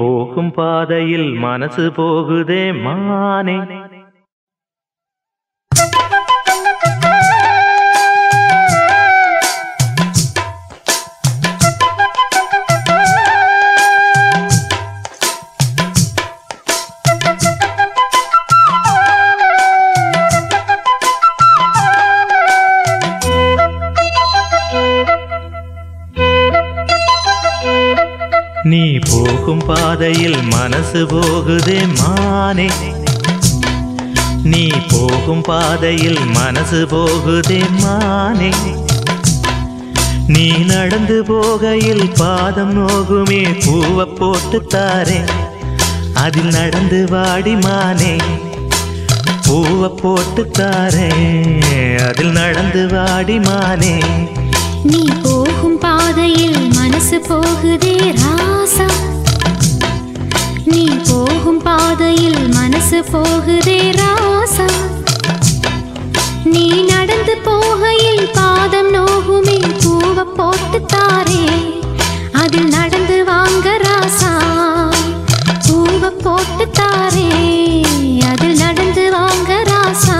போகும் பாதையில் மனசு போகுதே மானே நீ போகும் பாதையில் மனசு போகுதே மானே நீ போகும் பாதையில் மனசு போகுதே மானே நீ நடந்து போகையில் பாதம் நோகுமே பூவை போட்டு தாரே அதில் நடந்து வாடி மானே பூவை போட்டு தாரே அதில் நடந்து வாடி மானே நீ போகும் பாதையில் மனசு போகுதே ராசா நீ போகும் பாதையில் மனசு போகுதே ராசா நீ நடந்து போகையில் பாதம் நோகுமே பூவை போட்டு தாரே அதில் நடந்து வாங்க ராசா பூவை போட்டு தாரே அதில் நடந்து வாங்க ராசா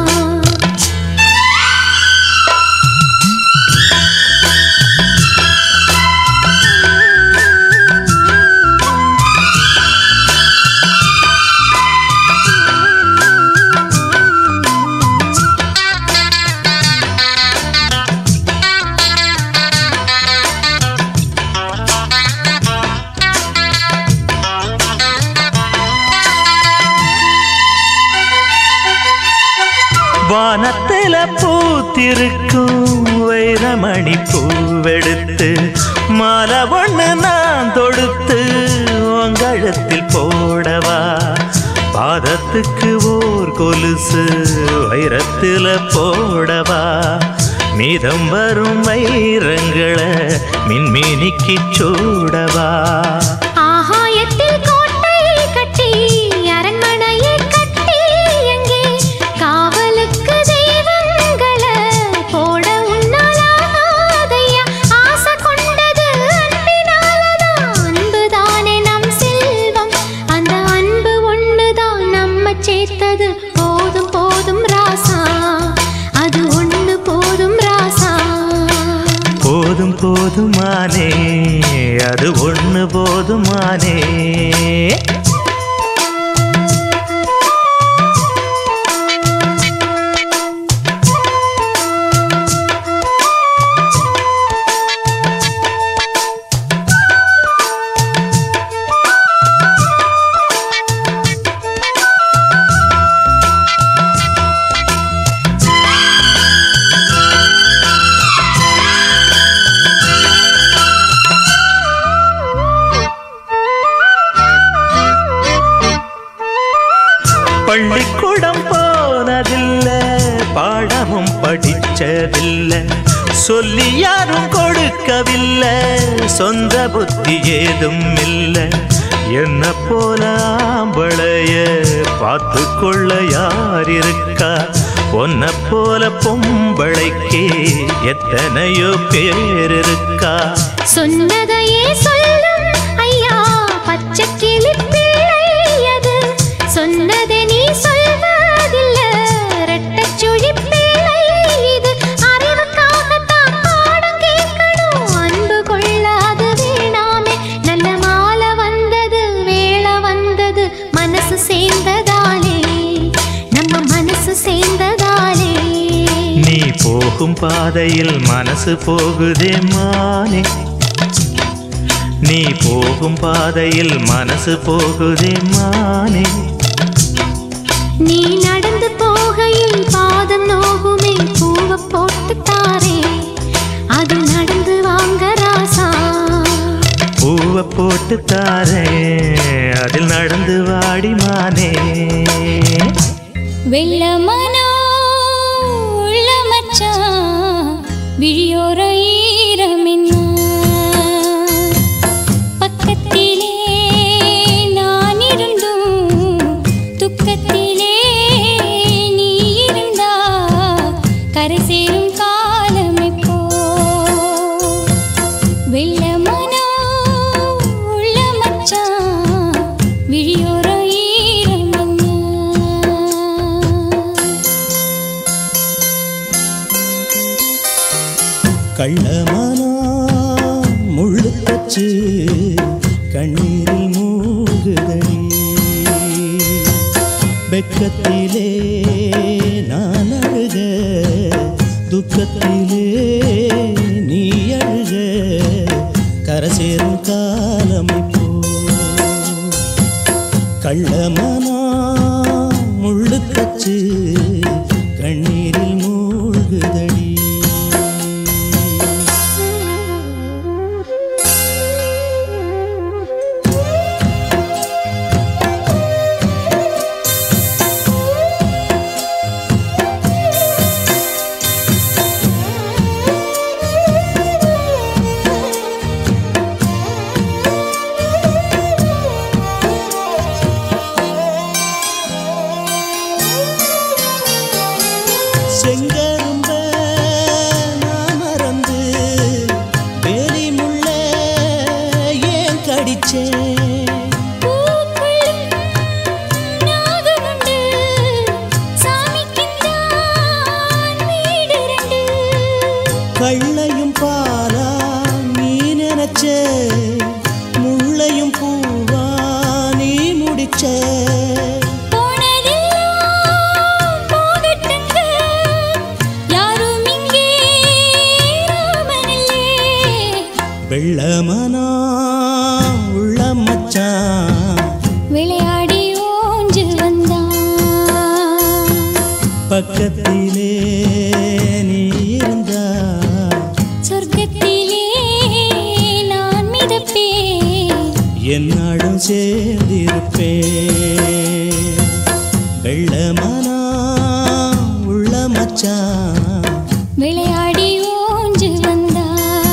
வானத்தில பூத்திருக்கும் வைரமணி பூவெடுத்து மாலை ஒண்ணு நான் தொடுத்து உங்கழத்தில் போடவா பாதத்துக்கு ஓர் கொலுசு வைரத்தில போடவா மீதம் வரும் வைரங்களை மின்மினிக்கு சூடவா ஆகாயத்தில் கோட்டை கட்டி அரண்மனையை கட்டி எங்கே காவலுக்கு தெய்வங்களை போட உன்னாலாகாதையா ஆசை கொண்டது அன்பினாலதான் அன்புதானே நம் செல்வம் அந்த அன்பு ஒண்ணுதான் நம்ம சேர்த்தது போதும் போதும் ராசா அது ஒண்ணு போதும் ராசா போதும் போதுமானே அது ஒண்ணு போதுமானே பள்ளிக்கூடம் போனதில்ல பாடமும் படிச்சதில்ல சொல்லி யாரும் கொடுக்கவில்லை சொந்த புத்தி ஏதும் இல்ல என்ன போல ஆம்பளைய பார்த்து கொள்ள யார் இருக்கா உன்னை போல பொம்பளைக்கே எத்தனையோ பேர் இருக்கா சொன்னதையே சொல்லும் ஐயா பச்சை கிளி பிள்ளை அது சொன்னதை நீ சொல்வதில்ல ரெட்டச் சுழி பிள்ளை இது அறிவுக்காகத்தான் பாடம் கேட்கணும் அன்பு கொள்ளாது வேணாமே நல்ல மாலை வந்தது வேளை வந்தது மனசு சேர்ந்ததாலே நம்ம மனசு சேர்ந்ததாலே நீ போகும் பாதையில் மனசு போகுதே மானே நீ போகும் பாதையில் மனசு போகுதே மானே நீ நடந்து போகையில் பாதம் நோகுமே பூவை போட்டு தாரே அது நடந்து வாங்க ராசா பூவை போட்டு தாரே அதில் நடந்து வாடி மானே வெள்ள மனோ உள்ள மச்சான் விழியோர ஈரமென்ன பக்கத்திலே நான் இருந்தும் துக்கத்திலே நீ இருந்தா கரை சேரும் காலம் எப்போ வெள்ள மனோ உள்ள மச்சான் கள்ளமனா முள்ளு தச்சு கண்ணீரில் மூழ்குதடி வெக்கத்திலே நான் அழுக துக்கத்திலே நீ அழுக கரை சேரும் காலம் இப்போ கள்ளமனா முள்ளு தச்சு கண்ணீரில் மூழ்குதடி செங்கரும்ப நான் மறந்து வேலி முள்ள ஏன் கடிச்சேன் பூக்களும் நாகமுண்டு சாமிக்குத்தான் வீடு ரெண்டு கள்ளையும் பாலா நீ நினைச்ச முள்ளையும் பூவா நீ முடிச்ச போனதெல்லாம் போகட்டுங்க யாரும் இங்கே ராமனில்லே வெள்ளமனா உள்ள மச்சான் விளையாடி ஓஞ்சு வந்தான் பக்கத்திலே நீ இருந்தா சொர்க்கத்திலே நான் மிதப்பேன் என்னாடும் சேர்ந்திருப்பேன் வெள்ளமனா உள்ள மச்சான் விளையாடி ஓஞ்சு வந்தான்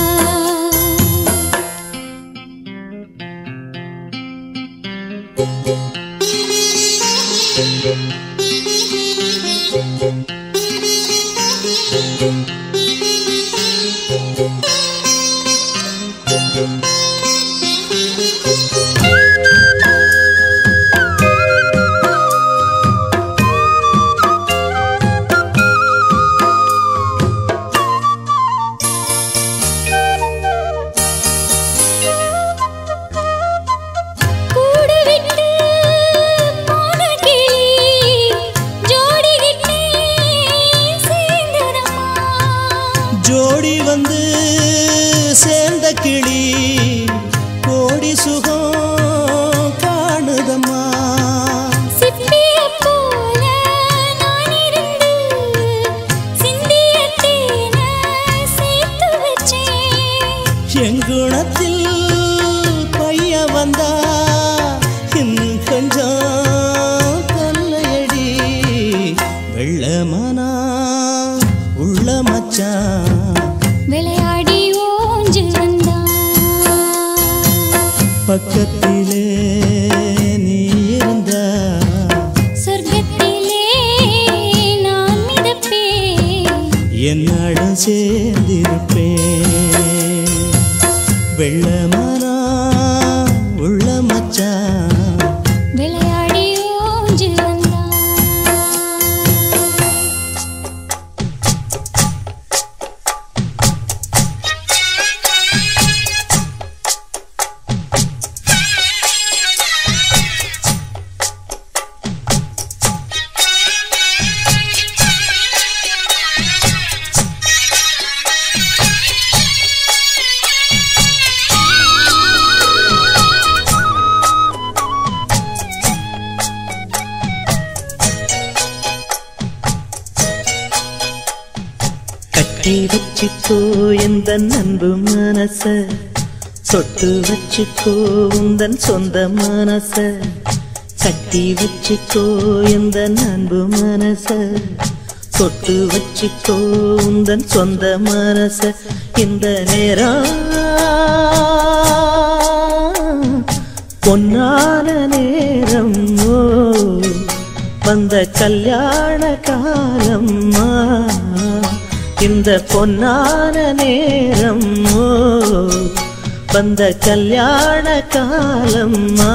கூடு விட்டு போன கிளி ஜோடிகிட்டே சேர்ந்ததம்மா ஜோடி வந்து சேர்ந்த கிளி கோடி சுகம் காணுதம்மா சிப்பியைப் போல நான் இருந்து சிந்திய தேனை சேர்த்து வச்சேன் எங்குணத்தில் பைய வந்தா இன்னும் கொஞ்சம் தொல்லையடி வெள்ளமனா உள்ள மச்சான் விளையாடி ஓஞ்சு வந்தான் பக்கத்திலே நீ இருந்தா சொர்க்கத்திலே நான் மிதப்பேன் என்னடம் சேர்ந்திருப்பேன் வெள்ளமனா உள்ள மச்சான் விளையாடி ஓஞ்சு வந்தான் கட்டி வச்சுக்கோ எந்த அன்பு மனச தொட்டு வச்சுக்கோ உந்தன் சொந்த மனச கட்டி வச்சுக்கோ எந்த அன்பு மனச தொட்டு வச்சுக்கோ உந்தன் சொந்த மனச இந்த நேரம் பொன்னான நேரம் ஓ வந்த கல்யாண காலம்மா இந்த பொன்னான நேரம் ஓ வந்த கல்யாண காலம்மா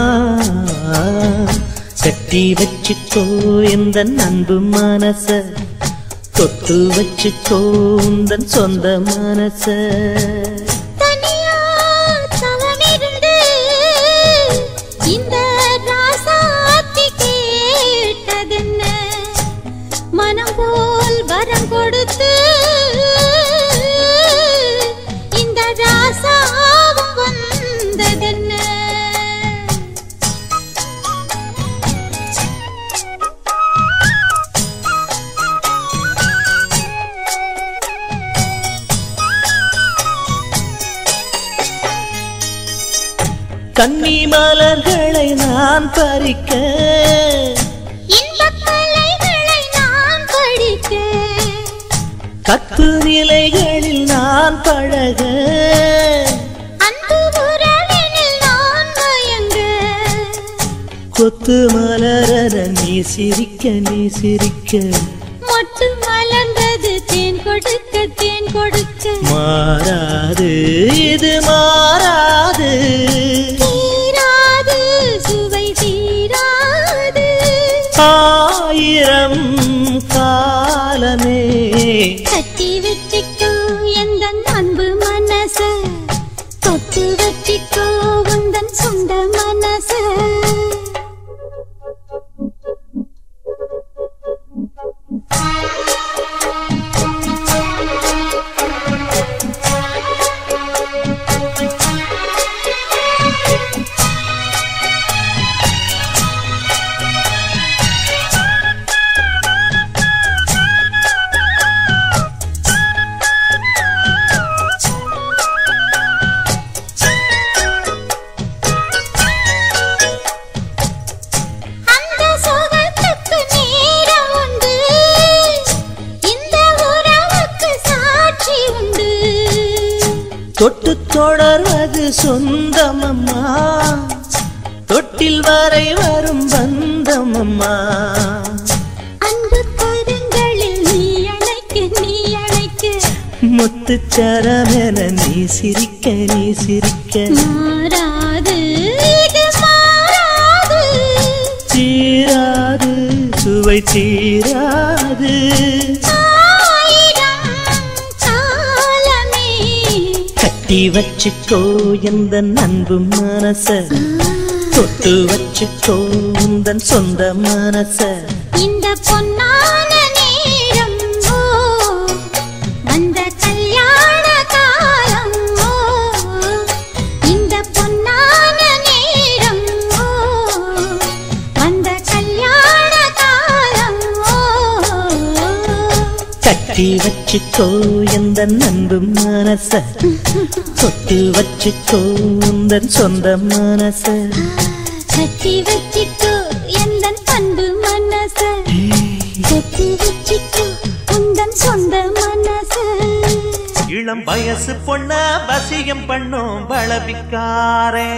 கட்டி வச்சுக்கோ இந்த அன்பு மனச தொட்டு வச்சுக்கோ உந்தன் சொந்த மனச தனியா தவமிருந்து இந்த ராசாத்தி கேட்டதென்ன மனம் போல் வரம் கொடுத்து இந்த ராசாவும் வந்ததென்ன கன்னி மலர்களை நான் பறிக்க இன்பக் கலைகளை நான் படிக்க கத்து நிலைகளில் நான் பழக அன்பு உறவினில் நான் மயங்க கொத்து மலரத நீ சிரிக்க நீ சிரிக்க மொட்டு மலர்ந்தது தேன் கொடுக்க தேன் கொடுக்க மாறாது இது மாறாது தீராது சுவை தீராது ஆயிரம் காலமே கட்டி வச்சிக்கோ எந்த அன்பு மனச தொட்டு வச்சிக்கோ உந்தன் சொந்த மனச அந்த சுகத்துக்கு நேரம் உண்டு இந்த உறவுக்கு சாட்சி உண்டு தொட்டு தொடர்வது சொந்தமம்மா தொட்டில் வரை வரும் பந்தமம்மா அன்பு கரங்களில் நீ அழைக்க நீ அழைக்க முத்துச்சரமென நீ சிரிக்க நீ சிரிக்க மாறாது இது மாறாது தீராது சுவை தீராது ஆயிரம் காலமே கட்டி வச்சுக்கோ எந்த அன்பு மனச தொட்டு வச்சுக்கோ உந்தன் சொந்த மனச இந்த பொன்னான நேரம் ஓ வந்த கல்யாண காலம் ஓ இந்த பொன்னான நேரம் ஓ வந்த கல்யாண காலம் ஓ கட்டி வச்சுக்கோ எந்த அன்பு மனச தொட்டு வச்சுக்கோ உந்தன் சொந்த மனச கட்டி வச்சிக்கோ எந்தன் அன்பு மனச கட்டி வச்சிக்கோ உந்தன் சொந்த மனச இளம் வயசு பொண்ண வசியம் பண்ணும் பளவிக்காரே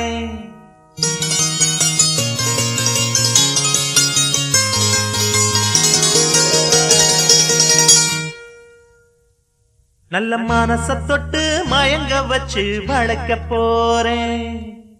நல்ல மனச தொட்டு மயங்க வச்சு வளர்க்க போறேன்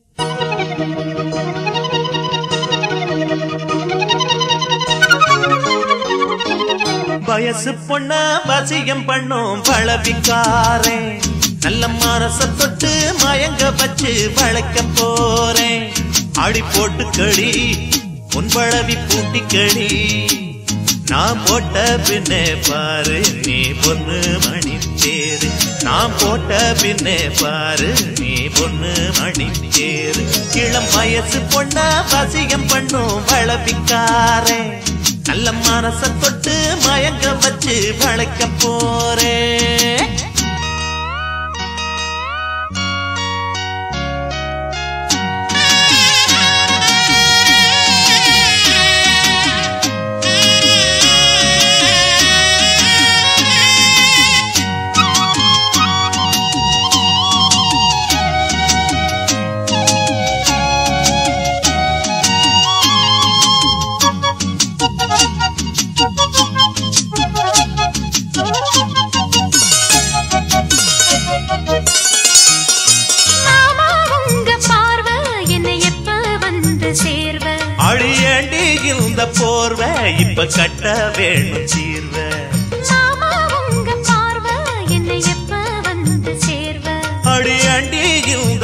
வயசு பொண்ண வசியம் பண்ணும் பழவிக்காரே நல்ல மனச தொட்டு மயங்க வச்சு வளர்க்க போறேன் அடி போட்டு கடி உன் பழவி பூட்டி கடி நான் போட்ட பின்னே பாரு நீ பொண்ணு மணி தேரு நான் போட்ட பின்னே பாரு நீ பொண்ணு மணி தேரு இளம் வயசு பொண்ண வசியம் பண்ணும் வளவிக்காரே நல்ல மனச தொட்டு மயங்க வச்சு வளைக்க போறேன் மாமா உங்க பார்வை என்னை எப்ப வந்து சேர்வ அழியண்டி இந்த போர்வை இப்ப கட்ட வேணும் சீர்வை மாமா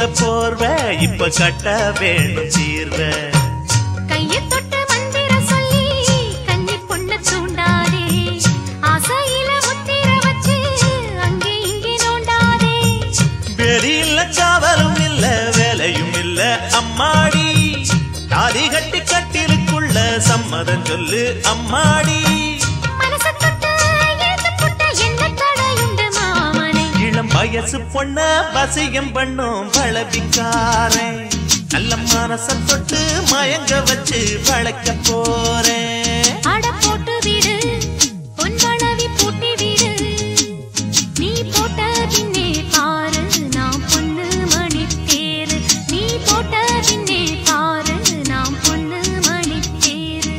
போர்வ இப்ப கட்ட வேணும் தீர்வ கையை தொட்டு மந்திர சொல்லி கன்னி பொண்ண தூண்டாதே ஆசையில முத்திர வச்சு அங்கே இங்கே நோண்டாதே வெறி இல்ல காவலும் இல்ல வேலையும் இல்ல அம்மாடி தாலி கட்டி கட்டிலுக்குள்ள சம்மதம் சொல்லு அம்மாடி மனச தொட்டு எழுத்து புட்ட என்ன தடையுண்டு மாமனை இளம் வயசு பொண்ண வசியம் பண்ணும் பழவிக்காரன் நல்ல மனச தொட்டு மயங்க வச்சு பழக்க போறேன் அட போட்டு விடு பொன்பளவி பூட்டி விடு நீ போட்ட பின்னே பாரு நாம் பொண்ணு மணி தேரு நீ போட்ட பின்னே பாரு நாம் பொண்ணு மணி தேரு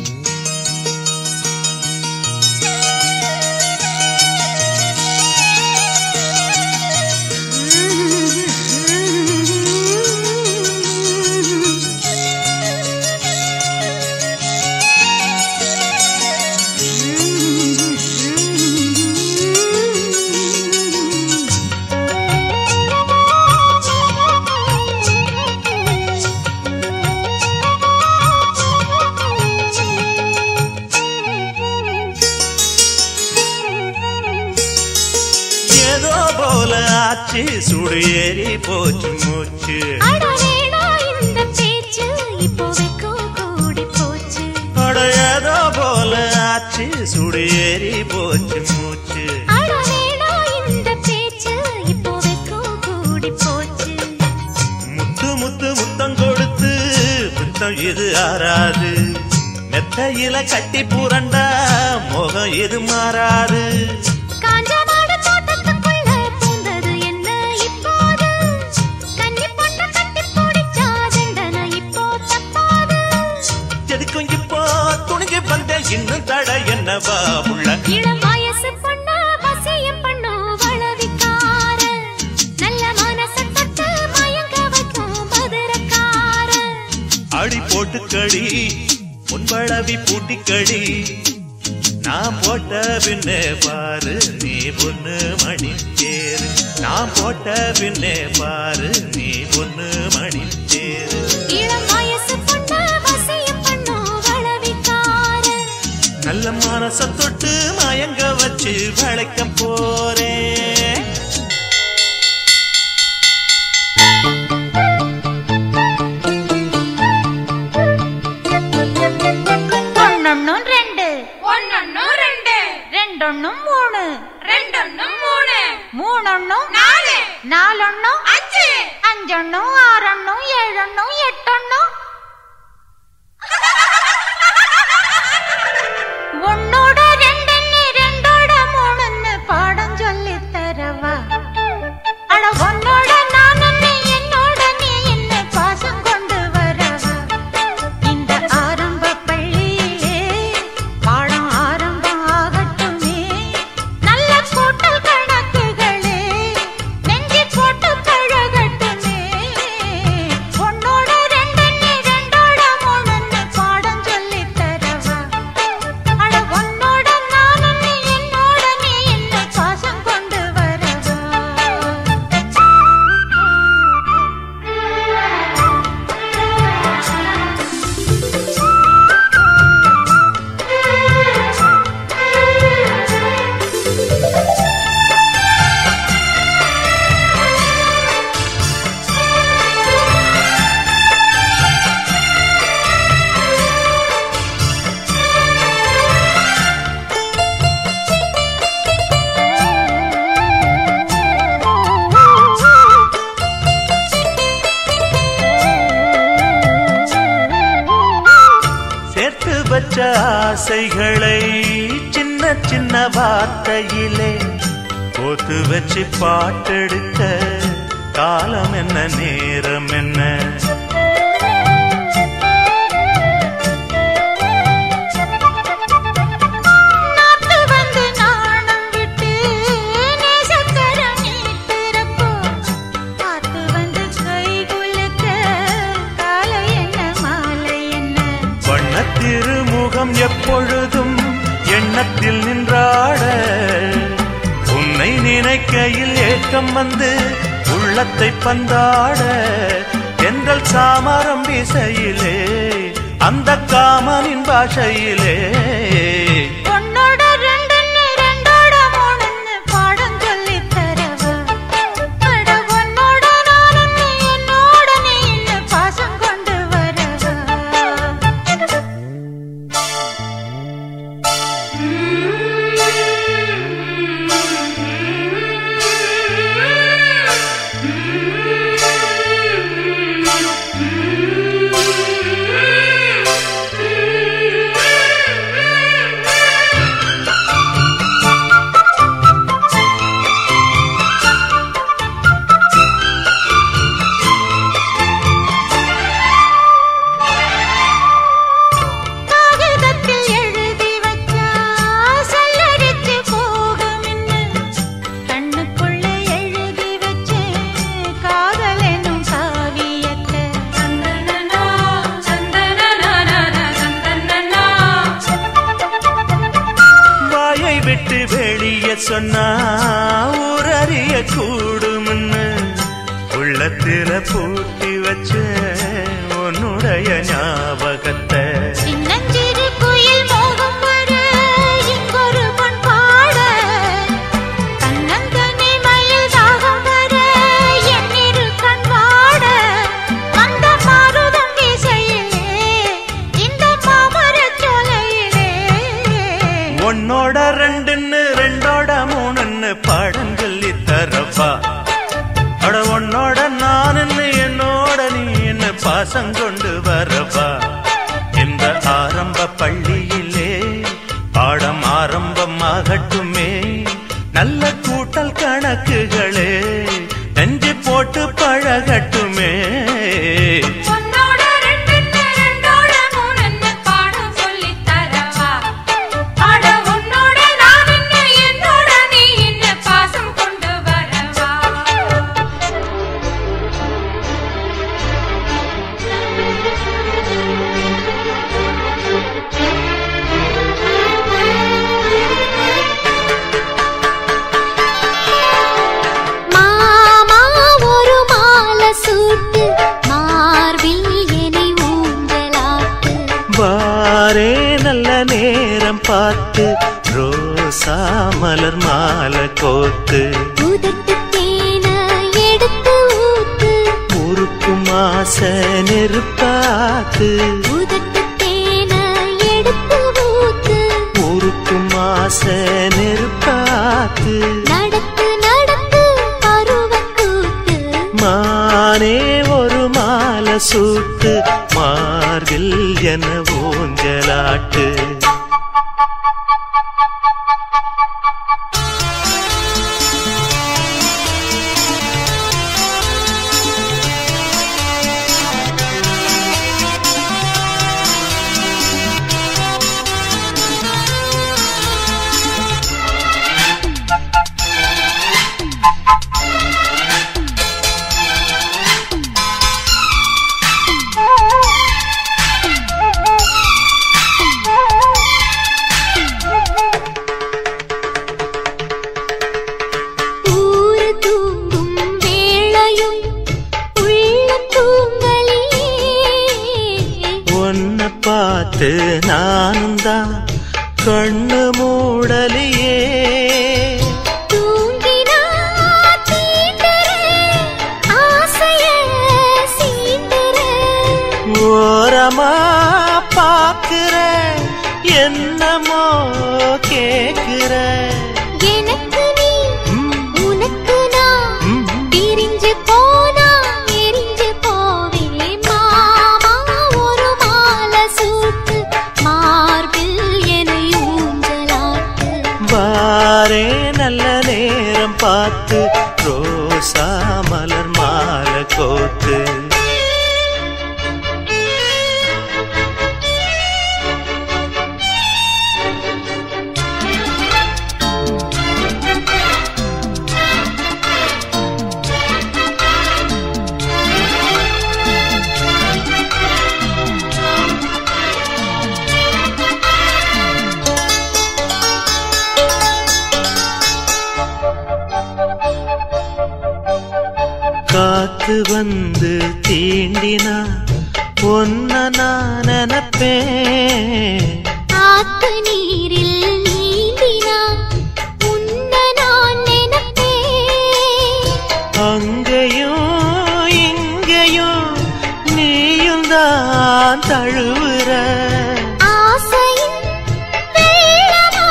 ஏதோ போல ஆச்சு சுடு ஏறி போச்சு மூச்சு அட வேணா இந்த பேச்சு இப்போ வைக்கும் கூடி போச்சு அட ஏதோ போல ஆச்சு சுடு ஏறி போச்சு மூச்சு அட வேணா இந்த பேச்சு இப்போ வைக்கும் கூடி போச்சு முத்து முத்து முத்தம் கொடுத்து முத்தம் இது ஆறாது மெத்தையில கட்டி புரண்டா முகம் இது மாறாது காஞ்ச மாடு தோட்டத்துக்குள்ள பூந்தது என்ன இப்போது கன்னி பொண்ணு கட்டி பிடிச்சா தண்டனை இப்போ தப்பாது எதுக்கும் இப்போ துணிஞ்சு வந்த இன்னும் தட என்னவா உள்ள இளம் வயசு பொண்ணு வசியம் பண்ணு வளவிக்கார நல்ல மனச தொட்டு மயங்க வைக்கும் மதுரக்கார அடி போட்டு கடி பொன்பளவி பூட்டி கடி நான் போட்ட பின்னே பாரு நீ பொண்ணு மணி தேரு நான் போட்ட பின்னே பாரு நீ பொண்ணு மணி தேரு இளம் வயசு பொண்ணு வசியம் பண்ணு வளவிக்கார நல்ல மனச தொட்டு மயங்க வச்சு வளைக்க போறேன் ஒன்னொன்னும் ரெண்டு ஒன்னொன்னும் ரெண்டு ரெண்டொன்னும் மூணு ரெண்டொன்னும் மூணு மூணொன்னும் நாலு நாலொன்னும் அஞ்சு அஞ்சொன்னும் ஆறொன்னும் ஏழொன்னும் எட்டொன்னும் ஒன்னோட ரெண்டுன்னு ரெண்டோட மூணுன்னு பாடம் சொல்லி தரவா அட ஒன்னோட நானுன்னு என்னோட நீ என்ன பாசம் கொண்டு வரவா இந்த ஆரம்ப பள்ளியிலே பாடம் ஆரம்பம் ஆகட்டுமே நல்ல கூட்டல் கணக்குகளே நெஞ்சி போட்டு பழகட்டுமே ஒன்னோட ரெண்டுன்னு ரெண்டோட மூணுன்னு பாடம் சொல்லி தரவா அட ஒன்னோட நானுன்னு என்னோட நீ என்ன பாசம் கொண்டு வரவா சேர்த்து வச்ச ஆசைகளை சின்ன சின்ன வார்த்தையிலே போத்து வச்சு பாட்டெடுக்க காலம் என்ன நேரம் என்ன நாத்து வந்து நாணம் விட்டு நேசக்கரம் நீட்டிருப்போ காத்து வந்து கை குலுக்க காலை என்ன மாலை என்ன வண்ணத் திருமுகம் எப்பொழுதும் எண்ணத்தில் நின்றாட உன்னை நினைக்கையில் ஏக்கம் வந்து உள்ள உள்ளத்தை பந்தாட என்றல் சாமரம் வீசையிலே அந்த காமனின் பாஷையிலே உன்னோட ரெண்டுன்னு ரெண்டோட மூணுன்னு பாடம் சொல்லித் தரவா? அட உன்னோட நானுன்னு என்னோட நீன்னு பாசம் கொண்டு வரவா? காகிதத்தில் எழுதி வச்சா சல்லடிச்சு போகும்னு கண்ணுக்குள்ள எழுதி வச்சே காதல் எனும் காவியத்தை சந்தனனா சந்தனனா சந்தனனா வாயை விட்டு வெளியே சொன்னா ஊரறிய கூடும்னு உள்ளத்தில பூட்டி வச்ச உன்னுடைய ஞாபகத்தை சின்னஞ்சிறு குயில் மோகம் வர இங்கொரு பொன் பாட தன்னந்தனி மயில் தாகம் வர என்னிரு கண் வாட அந்த மாருதம் வீசையிலே இந்த மாமரச் சோலையிலே உன்னோட ரெண்டுன்னு ரெண்டோட மூணுன்னு பாடம் சொல்லி தரப்பா அட உன்னோட நானுன்னு என்னோட நீ என்ன பாசம் கொண்டு வரவா இந்த ஆரம்ப பள்ளியிலே பாடம் ஆரம்பமாகட்டுமே நல்ல கூட்டல் கணக்குகளே நெஞ்சு போட்டு பழகட்டுமே உன்னோட ரெண்டுன்னு ரெண்டோட மூணுன்னு பாடம் சொல்லித் தரவா? அட உன்னோட நானுன்னு என்னோட நீ என்ன பாசம் கொண்டு வரவா மாமா ஒரு மாலை சூட்டு மார்பில் என்னை ஊஞ்சலாட்டு வாரே நல்ல நேரம் பார்த்து ரோசா மலர் மாலை கோத்து உதட்டு தேன எடுத்து ஊத்து முறுக்கும் ஆச நெருப்பாத்து உதட்டு தேன எடுத்து ஊத்து முறுக்கும் ஆச நெருப்பாத்து நடத்து நடத்து பருவக்கூத்து மானே ஒரு மாலை சூட்டு மார்பில் என ஊஞ்சலாட்டு ஊரு தூங்கும் வேளையும் உள்ள தூங்கலியே உன்னை பார்த்து நானும் தான் கண்ணு மூடலியே தூங்கினா தீண்டுற ஆசைய சீண்டுற ஓரமா பாக்குற என்னமோ கேக்குற எனக்கு நீ ம், உனக்கு நான் ம். பிரிஞ்சு போனா எரிஞ்சு போவே மாமா ஒரு மாலை சூட்டு மார்பில் என்னை ஊஞ்சலாட்டு வாரே நல்ல நேரம் பார்த்து ரோசா மலர் மாலை கோத்து காத்து வந்து தீண்டினா ஒன்ன நான் நினைப்பேன் ஆத்து நீரில் நீந்தினா உன்ன நான் நினைப்பேன் அங்கேயும் இங்கேயும் நீயும் தான் தழுவுற ஆசையின் வெள்ளமா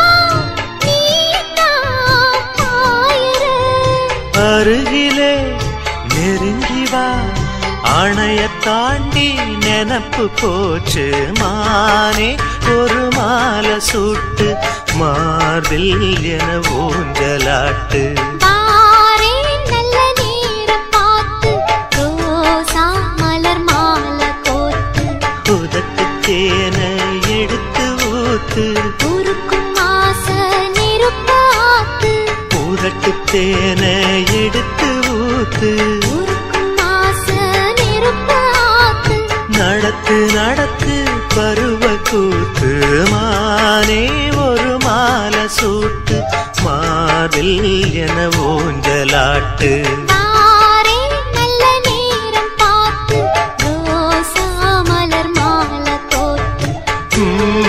நீதான் பாயுற அருகிலே நெருங்கி வா அணைய தாண்டி நினப்பு போச்சு மானே ஒரு மாலை சூட்டு மார்பில் என ஊஞ்சலாட்டு பாரே நல்ல நேரம் பார்த்து ரோசா மலர் மாலை கோர்த்து உதட்டு தேனை எடுத்து ஊத்து உருக்கும் ஆச நெருப்பு ஆத்து உதட்டு தேனை எடுத்து ஊத்து உருக்கும் ஆச நெருப்பு ஆத்து நடத்து நடத்து பருவ கூத்து மானே ஒரு மாலை சூட்டு மார்பில் என ஊஞ்சலாட்டு பாரே நல்ல நேரம் பார்த்து ரோசா மலர் மாலை கோர்த்து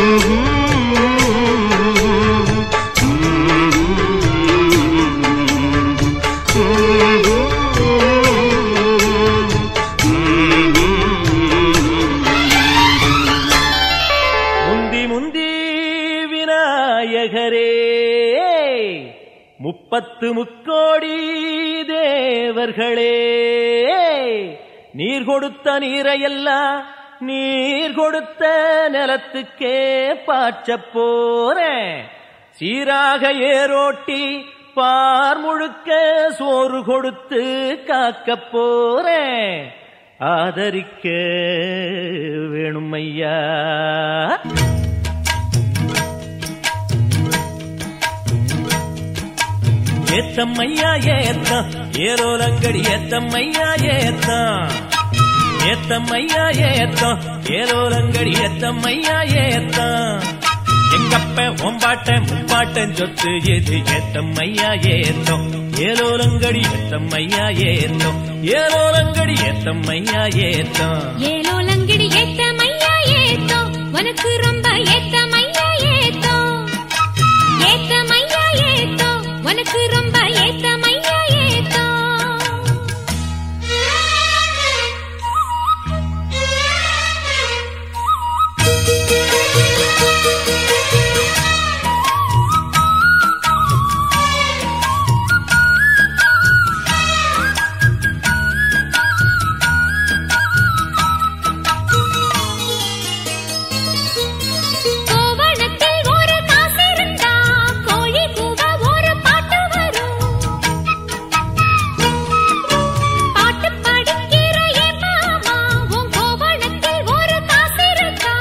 முந்தி முந்தி விநாயகரே முப்பத்து முக்கோடி தேவர்களே நீர் கொடுத்த நீரையெல்லாம் நீர் கொடுத்த நிலத்துக்கே பாய்ச்சப் போறேன் சீராக ஏரோட்டி பார் முழுக்க சோறு கொடுத்து காக்கப் போறேன் ஆதரிக்க வேணும் ஐயா ஏத்தம்மையா ஏத்தம் ஏரோலங்கடி ஏத்தம்மையா ஏத்தம் ஏத்தம்மையா ஏத்தம் ஏரோலங்கடி ஏத்தம்மையா ஏத்தம் எங்கப்ப ஒம்பாட்ட முப்பாட்டன் சொத்து எது ஏத்தம்மையா ஏத்தம் ஏலோலங்கடி ஏத்தம்மையா ஏத்தம் ஏலோலங்கடி ஏத்தம்மையா ஏத்தம் ஏலோ லங்கிடி ஏத்த மையா ஏத்தோ உனக்கு ரொம்ப ஏத்த மையா ஏத்தோ ஏத்த மையா ஏத்தோ உனக்கு ரொம்ப ஏத்த மையா ஏத்தோ கோவணத்தில் ஒரு காசு இருந்தா கோழி கூவ ஒரு பாட்டு வரும் பாட்டு படிக்கிற என் மாமா உன் கோவணத்தில் ஒரு காசு இருந்தா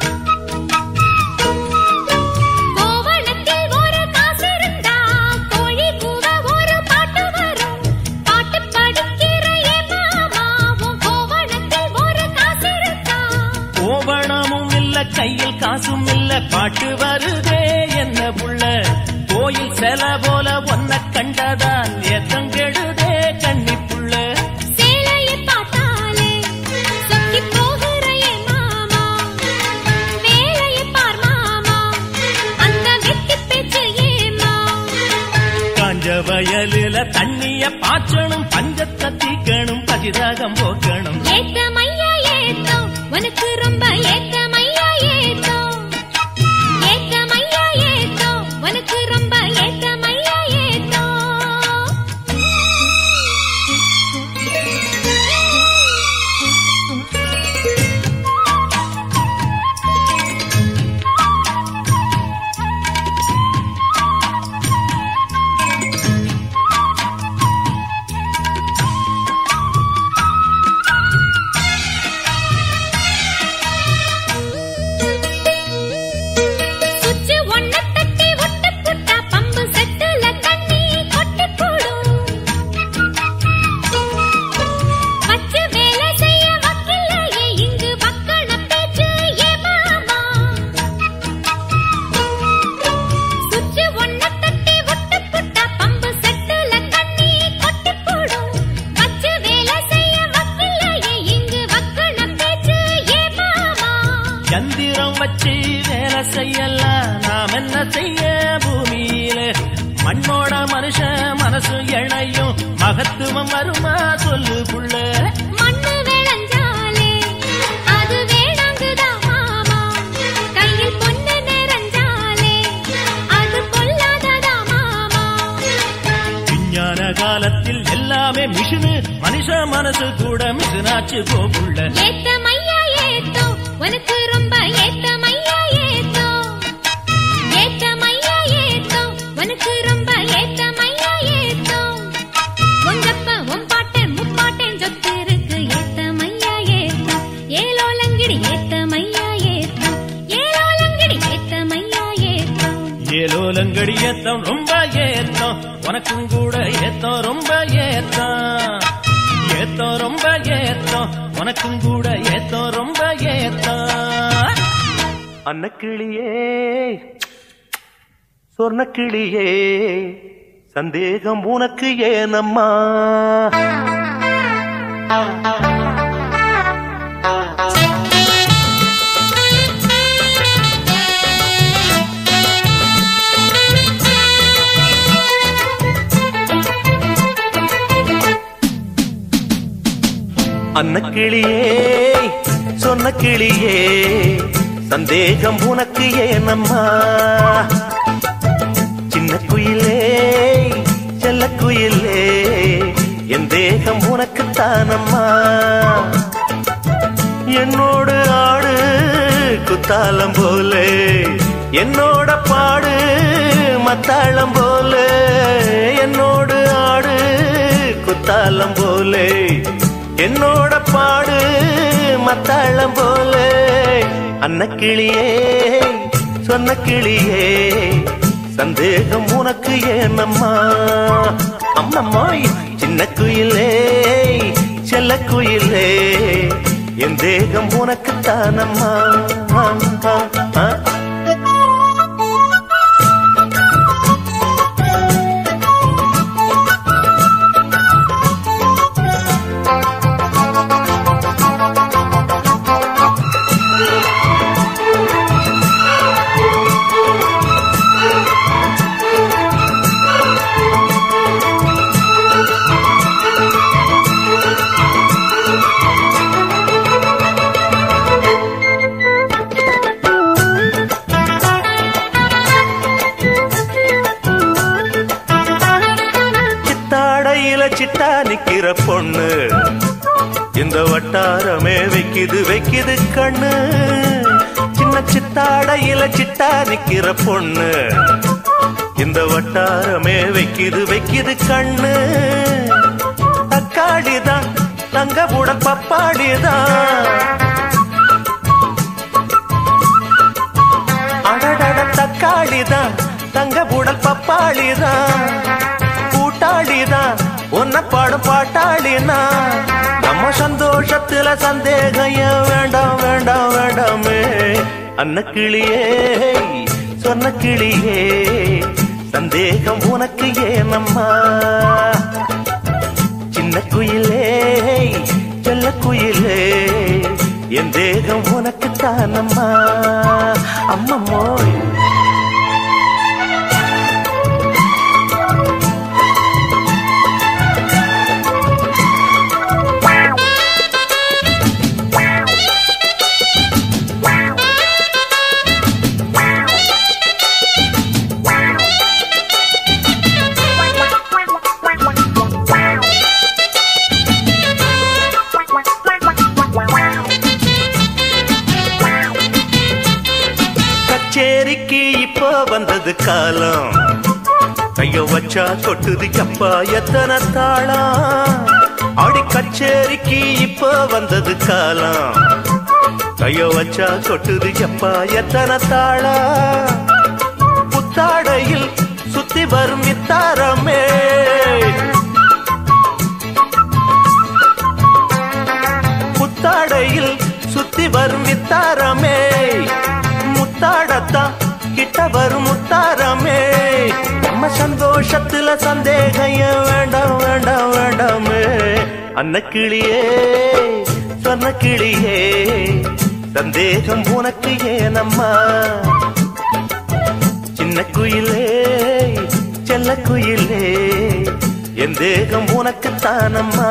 கோவணத்தில் ஒரு காசு இருந்தா கோழி கூவ ஒரு பாட்டு வரும் பாட்டு படிக்கிற என் மாமா உன் கோவணத்தில் ஒரு காசு இருந்தா கோவணமும் இல்ல கையில் காசும் இல்ல பாட்டு வருதே என்ன புள்ள கோயில் செல போல ஒன்ன கண்டதான் ஏத்தம் கெடுதே கண்ணி புள்ள சேலையை பார்த்தாலே சொக்கி போகிற என் மாமா வேலையை பார் மாமா அந்த வெட்டி பேச்சு ஏமா காஞ்ச வயலில தண்ணிய பாய்ச்சணும் பஞ்சத்தை தீக்கணும் பதிராகம் போக்கணும் ஏத்த மையா ஏத்தோ உனக்கு ரொம்ப ஏத்த மையா ஏத்தோ ஏத்த மையா ஏத்தோ உனக்கு ரொம்ப ஏத்த மையா ஏத்தோ என்ன செய்ய பூமியில மண்ணோட மனுஷன் மனசு இணையும் மகத்துவம் வருமா சொல்லு புள்ள மண்ணு விளைஞ்சாலே அது வேணாங்குதா மாமா கையில் பொண்ணு நிறைஞ்சாலே அது பொல்லாததா மாமா விஞ்ஞான காலத்தில் எல்லாமே மிஷினு மனுஷ மனசு கூட மிஷினாச்சு போகுள்ள ஏத்த மையா ஏத்தோ உனக்கு ரொம்ப ஏத்த மையா ஏத்தோ ஏத்த மையா ஏத்தோ உனக்கு ரொம்ப ஏத்த மையா ஏத்தோ உங்கப்ப உன் பாட்டன் முப்பாட்டன் சொத்து இருக்கு ஏத்த மையா ஏத்தோ ஏலோலங்கிடி ஏத்த மையா ஏத்தோ ஏலோலங்கிடி ஏத்த மையா ஏத்தோ ஏலோலங்கடி ஏத்தம் ரொம்ப ஏத்தம் உனக்கும் கூட ஏத்தம் ரொம்ப ஏத்தம் ஏத்தம் ரொம்ப ஏத்தம் உனக்கும் கூட ஏத்தம் ரொம்ப ஏத்தம் அன்னக்கிளியே சொர்ணக்கிளியே சந்தேகம் உனக்கு ஏனம்மா அன்னக்கிளியே சொன்ன கிளியே சந்தேகம் உனக்கு ஏனம்மா சின்ன குயிலே செல்ல குயிலே என் தேகம் உனக்கு தானம்மா என்னோடு ஆடு குத்தாலம் போல என்னோட பாடு மத்தாளம் போல என்னோடு ஆடு குத்தாலம் போல என்னோட பாடு மத்தாளம் போல அன்னக்கிளியே சொன்ன கிளியே சந்தேகம் உனக்கு ஏனம்மா அம்மம்மாய் சின்ன குயிலே செல்ல குயிலே என் தேகம் உனக்கு தானம்மா ஆ, ஆ. சித்தாடையில சிட்டா நிக்கிற பொண்ணு இந்த வட்டாரமே வைக்குது வைக்குது கண்ணு சின்ன சித்தாடையில சிட்டா நிக்கிற பொண்ணு இந்த வட்டாரமே வைக்குது வைக்குது கண்ணு தக்காளிதான் தங்க புட பப்பாளிதான் அடடட தக்காளிதான் தங்க புடல் பப்பாளிதான் கூட்டாளிதான் உன்ன பாடும் பாட்டாளினா நம்ம சந்தோஷத்துல சந்தேகம் ஏன் வேண்டாம் வேண்டாம் வேண்டாமே அன்ன கிளியே சொன்ன கிளியே சந்தேகம் உனக்கு ஏனம்மா சின்ன குயிலே செல்ல குயிலே என் தேகம் உனக்கு தானம்மா அம்மம்மோய் கச்சேரிக்கு இப்போ வந்தது காலம் கைய வச்சா கொட்டுது அப்பா எத்தனை தாளம் ஆடி கச்சேரிக்கு இப்போ வந்தது காலம் கைய வச்சா கொட்டுது அப்பா எத்தனை தாளம் புத்தாடையில் சுத்தி வரும் இத்தாரமே புத்தாடையில் சுத்தி வரும் வித்தாரமே முத்தாடத்தான் கிட்ட வரும் முத்தாரமே நம்ம சந்தோஷத்துல சந்தேகம் ஏன் வேண்டாம் வேண்டாம் வேண்டாமே அன்ன கிளியே சொன்ன கிளியே சந்தேகம் உனக்கு ஏனம்மா சின்ன செல்ல குயிலே என் தேகம் உனக்குத்தானம்மா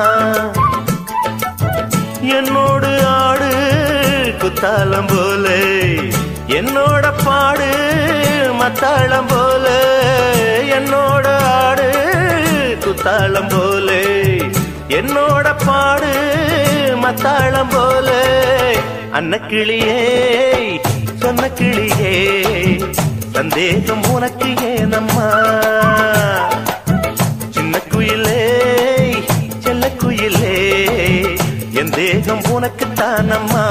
என்னோடு ஆடு குத்தாலம் போல என்னோட பாடு மத்தாளம் போல என்னோட ஆடு குத்தாளம் போல என்னோட பாடு மத்தாளம் போல அன்னக்கிளியே சொன்ன கிளியே சந்தேகம் உனக்கு ஏனம்மா சின்ன குயிலே செல்ல குயிலே என் தேகம் உனக்கு தானம்மா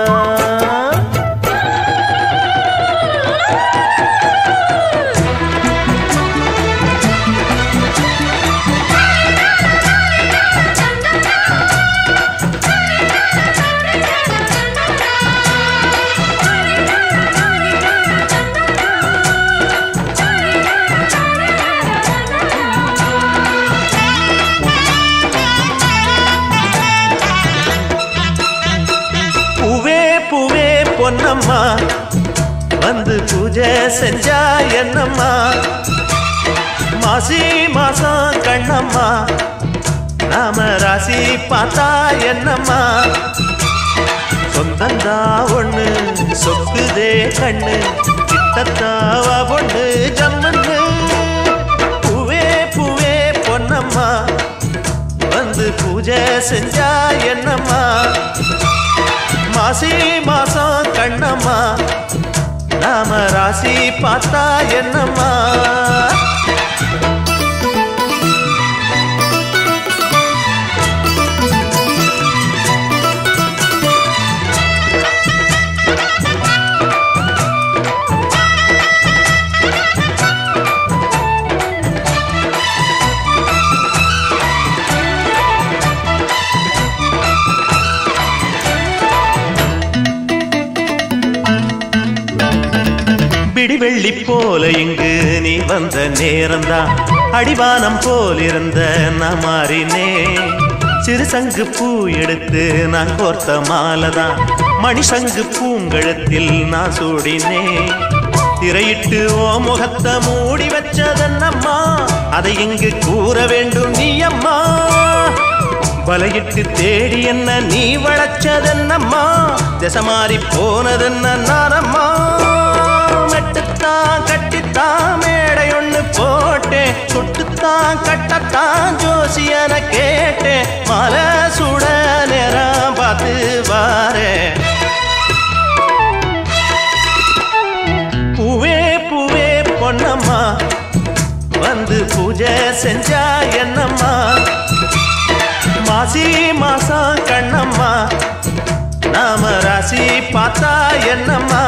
பூவே பூவே பொன்னம்மா வந்து பூஜை செஞ்சா என்னம்மா மாசி மாசம் கண்ணம்மா நாம ராசி பார்த்தா என்னம்மா சொந்தந்தா ஒண்ணு சொக்குதே கண்ணு கிட்டத்தாவா பொண்ணு ஜம்மன்னு பூவே பூவே பொன்னம்மா வந்து பூஜை செஞ்சா என்னம்மா மாசி மாசம் கண்ணம்மா நாம ராசி பார்த்தா என்னம்மா பிடிவெள்ளி போல இங்கு நீ வந்த நேரம்தான் அடிவானம் போல் இருந்த நான் மாறினே சிறு சங்கு பூ எடுத்து நான் கோர்த்த மாலைதான் மணிசங்கு பூங்கழுத்தில் நான் சூடினே திரையிட்டு ஓ முகத்தை மூடி வச்சதன்னம்மா அதை இங்கு கூற வேண்டும் நீ அம்மா வலையிட்டு தேடி என்ன நீ வளச்சதென்னம்மா திசை மாறி போனதென்ன நானம்மா மெட்டுத்தான் கட்டித்தான் மேடை ஒண்ணு போட்டேன் சுட்டுத்தான் கட்டத்தான் ஜோசியன கேட்டேன் மலை சுட நேரம் பார்த்து வாரே பூவே பூவே பொன்னம்மா வந்து பூஜை செஞ்சா என்னம்மா மாசி மாசம் கண்ணம்மா நாம ராசி பார்த்தா என்னம்மா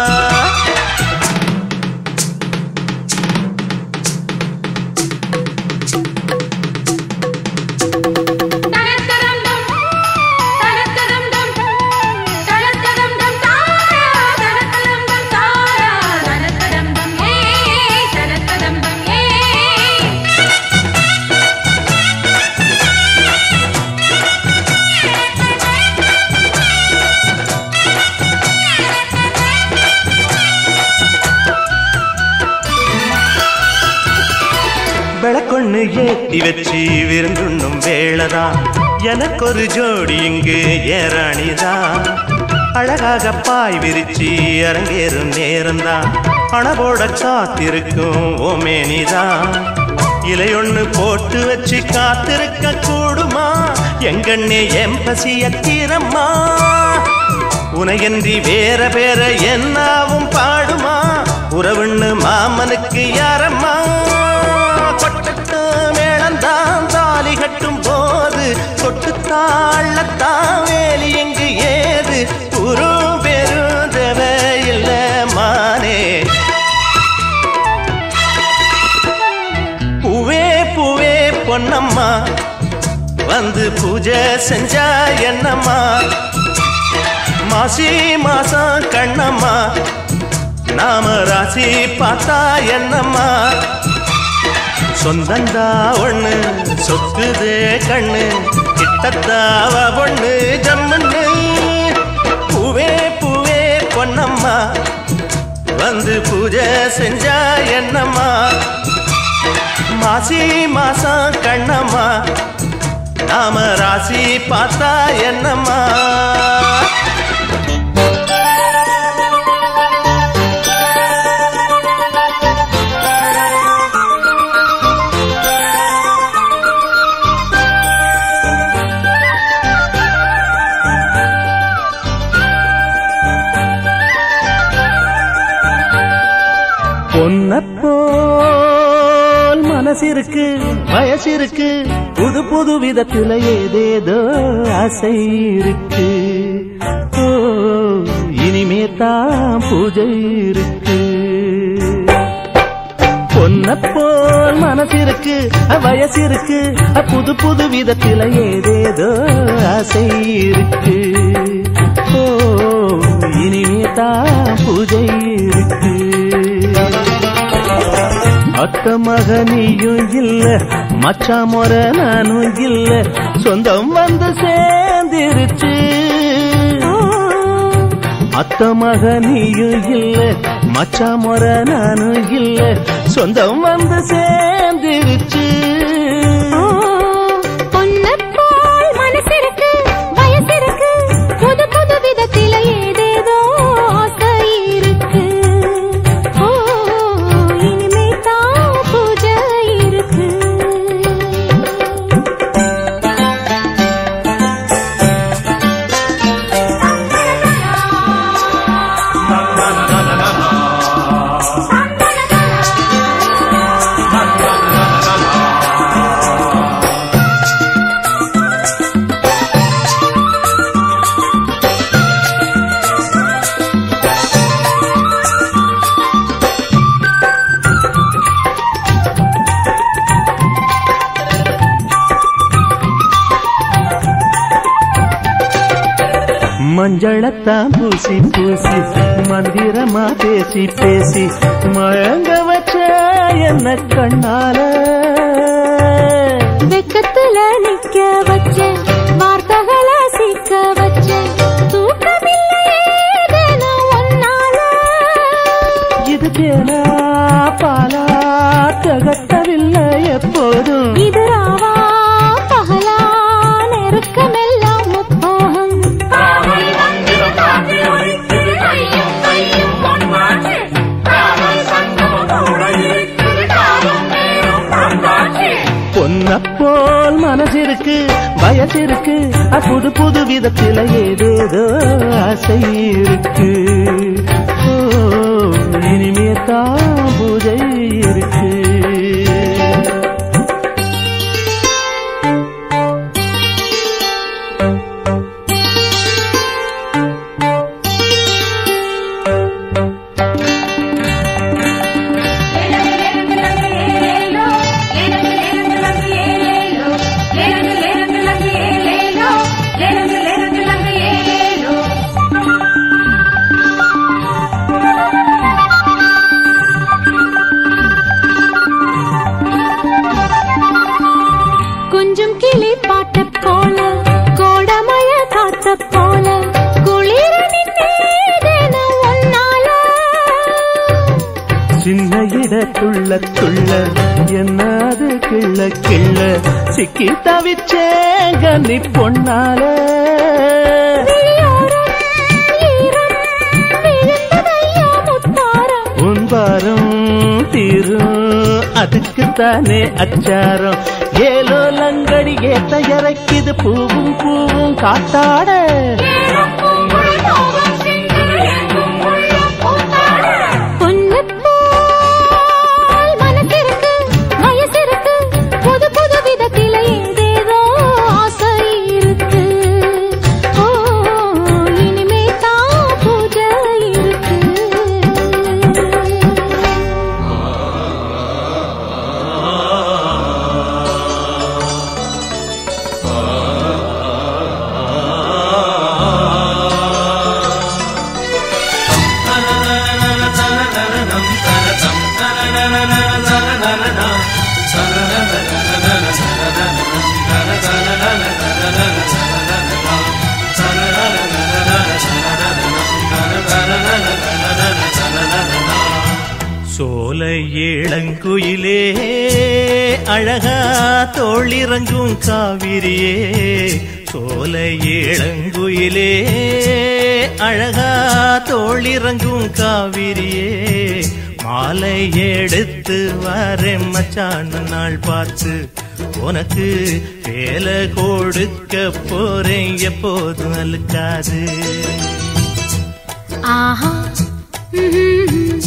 தனத்தரம்டம் தனத்தரம்டம் தனத்தரம்டம் தாரா தனத்தரம்டம் தாரா தனத்தரம்டம் ஏய் தனத்தரம்டம் ஏய் விளக்கொண்ணு ஏத்தி வச்சு விருந்துண்ணும் வேளைதான் எனக்கொரு ஜோடி இங்கு ஏராணிதான் அழகாக பாய் விரிச்சு அரங்கேறும் நேரம்தான் அணவோட காத்திருக்கும் ஓமேனிதான் இலையொன்னு போட்டு வச்சு காத்திருக்க கூடுமா எங்கண்ணே எம் பசிய தீரம்மா உனையன்றி வேற வேற என்னாவும் பாடுமா உறவுன்னு மாமனுக்கு யாரம்மா கொட்டட்டு மேளந்தான் தாலி கட்டும் போது கொட்டுத்தாள்ளத்தான் வேலி எங்கு ஏது குரு பெரும் தேவையில்ல மானே பூவே பூவே பொன்னம்மா வந்து பூஜை செஞ்சா என்னம்மா மாசி மாசம் கண்ணம்மா நாம ராசி பார்த்தா என்னம்மா சொந்தந்தா ஒண்ணு சொக்குதே கண்ணு கிட்டத்தாவ பொண்ணு ஜம்முன்னு பூவே பூவே பொன்னம்மா வந்து பூஜை செஞ்சா என்னம்மா மாசி மாசம் கண்ணம்மா நாம ராசி பார்த்தா என்னம்மா பொன்னப்போல் மனசிருக்கு வயசிருக்கு புது புது விதத்துல ஏதேதோ ஆசை இருக்கு ஓ இனிமே தான் பூஜை இருக்கு பொன்னப்போல் மனசிருக்கு வயசிருக்கு புது புது விதத்துல ஏதேதோ ஆசை இருக்கு ஓ இனிமே தான் பூஜை இருக்கு அத்த மகனியும் இல்ல மச்சா முறை நானும் இல்ல சொந்தம் வந்து சேர்ந்திருச்சு அத்த மகனியும் இல்ல மச்சா முறை நானும் இல்ல சொந்தம் வந்து சேர்ந்திருச்சு பொன்னப்போல் மனசிருக்கு வயசிருக்கு புது புது விதத்தில ஏதேதோ ஆசை இருக்கு ஓ இனிமே தான் பூஜை இருக்கு மஞ்சளத்தான் பூசி பூசி மந்திரமா பேசி பேசி மயங்க வச்ச என்ன கண்ணால வெக்கத்துல நிக்க வச்சேன் வார்த்தைகளை சிக்க வச்சேன் தூக்கமில்லையே தினம் ஒன்னால இது தேனா பாலா தகட்டவில்லை எப்போதும் இது ராவா பகலா நெருக்கமெல்லாம் முப்போகம் பொன்னப்போல் மனசிருக்கு வயசிருக்கு அ புது புது விதத்தில ஏதேதோ ஆசை இருக்கு ஓ இனிமே தான் பூஜை இருக்கு கொஞ்சம் கிளி பாட்ட போல கோடமழ காத்த போல குளிர நின்னேதென ஒன்னால சின்ன இடத்துள்ள துள்ள என்ன அது கிள்ள கிள்ள சிக்கி தவிச்சேங்க நீ பொன்னால விழியோரம் ஈரம் விழுந்ததையா முத்தாரம் உன் வாரம் தீரும் அதுக்குத்தானே அச்சாரம் ஏலோ லங்கடி ஏத்த இறக்கிது பூவும் பூவும் காத்தாட பொன்னப்போல் மனசிருக்கு வயசிருக்கு புது புது விதத்தில ஏதேதோ ஆசை இருக்கு ஓ இனிமே தான் பூஜை இருக்கு சோல சோலை இளங்குயிலே அழகா தோளிறங்கும் காவிரியே சோலை இளங்குயிலே அழகா தோளிறங்கும் காவிரியே மாலை எடுத்து வரேன் மச்சான் நாள் பார்த்து உனக்கு வேலை கொடுக்க போறேன் எப்போதும் அழுக்காது ஆஹா ம்ஹும்.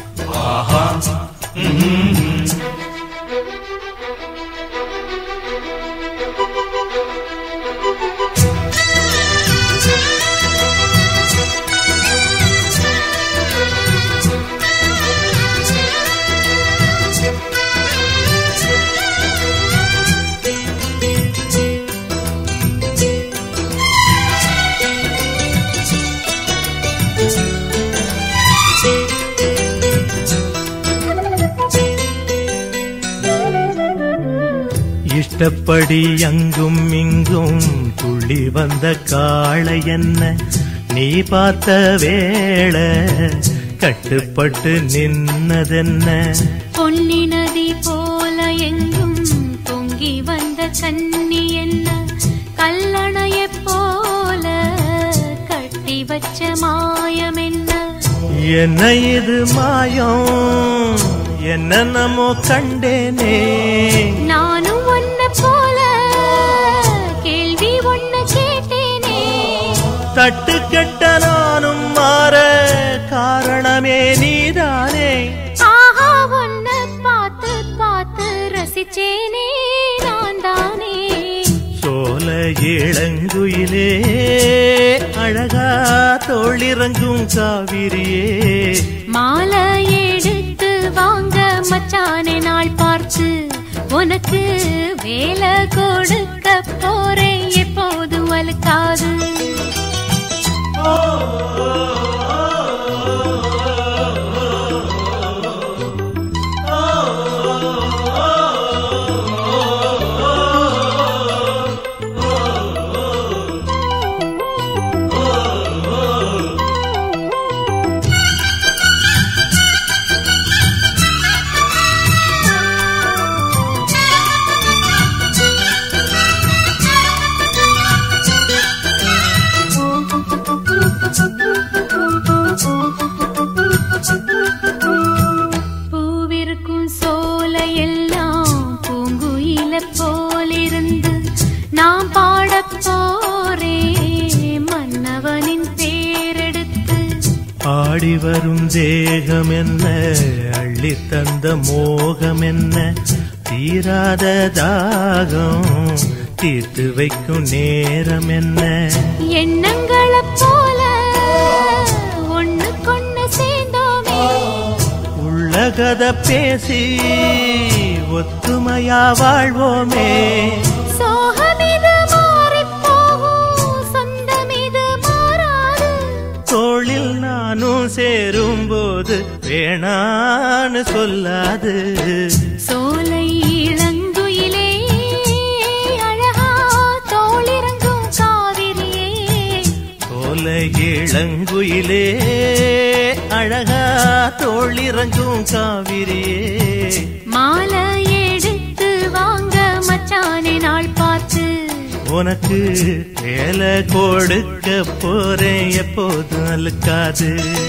இஷ்டப்படி அங்கும் இங்கும் துள்ளி வந்த காளை என்ன நீ பார்த்த வேளை கட்டுப்பட்டு நின்னதென்ன பொன்னி நதி போல எங்கும் பொங்கி வந்த கன்னி என்ன கல்லணைய போல கட்டி வச்ச மாயம் என்ன என்ன இது மாயம் என்ன நம்மோ கண்டேனே நானும் ஒன்ன போல கேள்வி ஒண்ணு கேட்டேனே தட்டு கெட்ட நானும் மாற காரணமே நீதானே ஆஹா ஒன்ன பார்த்து பார்த்து ரசிச்சேனே நான் தானே சோல இளங்குயிலே அழகா தோளிறங்கும் காவிரியே மாலை எடுத்து வாங்க மச்சானே நாள் பார்த்து உனக்கு வேலை கொடுக்க போறேன் எப்போதும் அழுக்காது பூவிருக்கும் சோலை எல்லாம் பூங்குயில போலிருந்து நான் பாடப் போறேன் மன்னவனின் பேரெடுத்து ஆடி வரும் தேகம் என்ன அள்ளி தந்த மோகம் என்ன தீராத தாகம் தீர்த்து வைக்கும் நேரம் என்ன எண்ணங்களைப் போல ஒண்ணு கொண்டு சேர்ந்தோமே உள்ளகத பேசி ஒத்துமையா வாழ்வோமே சோகமிது மாறிப் போகும் சொந்தமிது மாறாது தோளில் நானும் சேரும்போது வேணான்னு சொல்லாது சோலை இளங்குயிலே அழகா தோளிறங்கும் காவிரியே சோல இளங்குயிலே அழகா தோளிறங்கும் காவிரியே மாலை எடுத்து வாங்க மச்சானே நாள் பார்த்து உனக்கு வேலை கொடுக்க போறேன் எப்போதும் அழுக்காது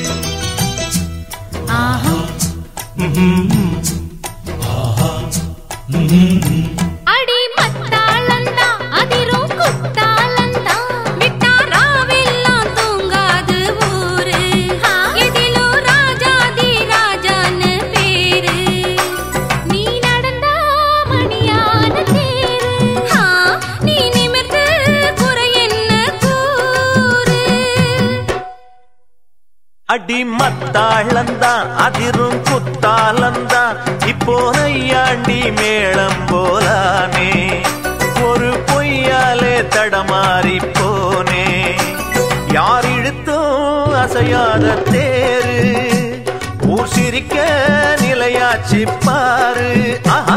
ஆஹா அடி மத்தாளந்தா அதிரும் குத்தாளந்தா விட்டா ராவெல்லாம் தூங்காது ஊரு எதிலோ ராஜாதி ராஜான்னு பேரு நீ நடந்தா மணியான தேரு நீ நிமிர்ந்து குறை என்ன கூறு அடி மத்தாளந்தான் அதிரும் குத்தாலந்தான் இப்போ நையாண்டி மேளம் போலானே ஒரு பொய்யாலே தடமாறி போனே யார் இழுத்தும் அசையாத தேரு ஊர் சிரிக்க நிலையாச்சு பாரு ஆஹா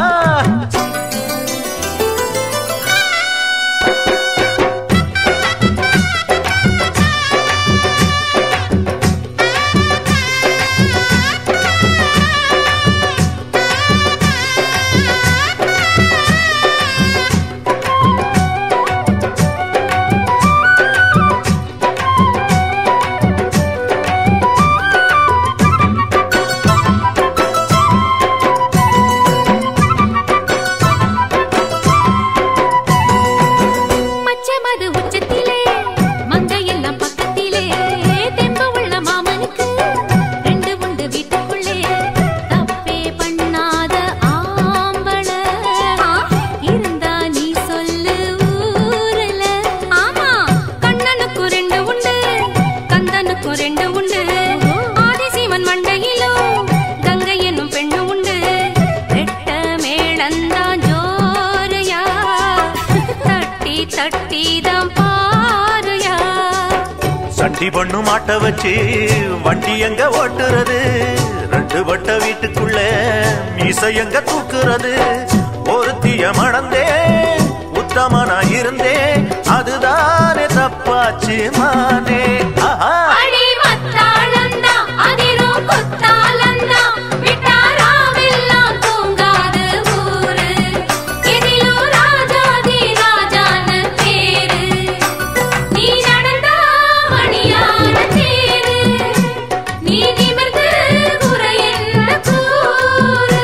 வண்டி பண்ணு மாட்ட வச்சு வண்டி எங்க ஓட்டுறது ரெண்டு வட்ட வீட்டுக்குள்ள மீசை எங்க தூக்குறது ஒருத்திய மணந்தே உத்தமனா இருந்தே அதுதானே தப்பாச்சு மானே ஆஹா அடி மத்தாளந்தா அதிரும் குத்தாலந்தா விட்டாராவெல்லாம் தூங்காது ஊரு எதிலும் ராஜாதி ராஜான்னு பேரு நீ நடந்தா மணியான தேரு நீ நிமிர்ந்து குறையென்ன கூறு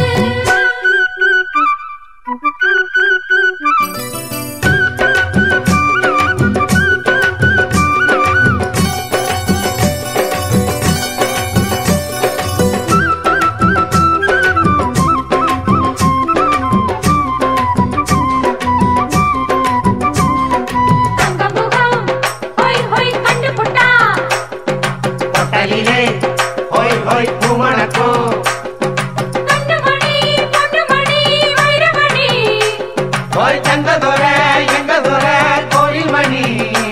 தங்கமுகம் ஹொய் ஹொய் கண்டு புட்டா பொட்டலிலே ஹோய் ஹோய் பூமணக்கும் கண்டுமணி பொண்டுமணி வைரமணி ஹோய் தங்கதொர எங்கதொர கோயில் மணி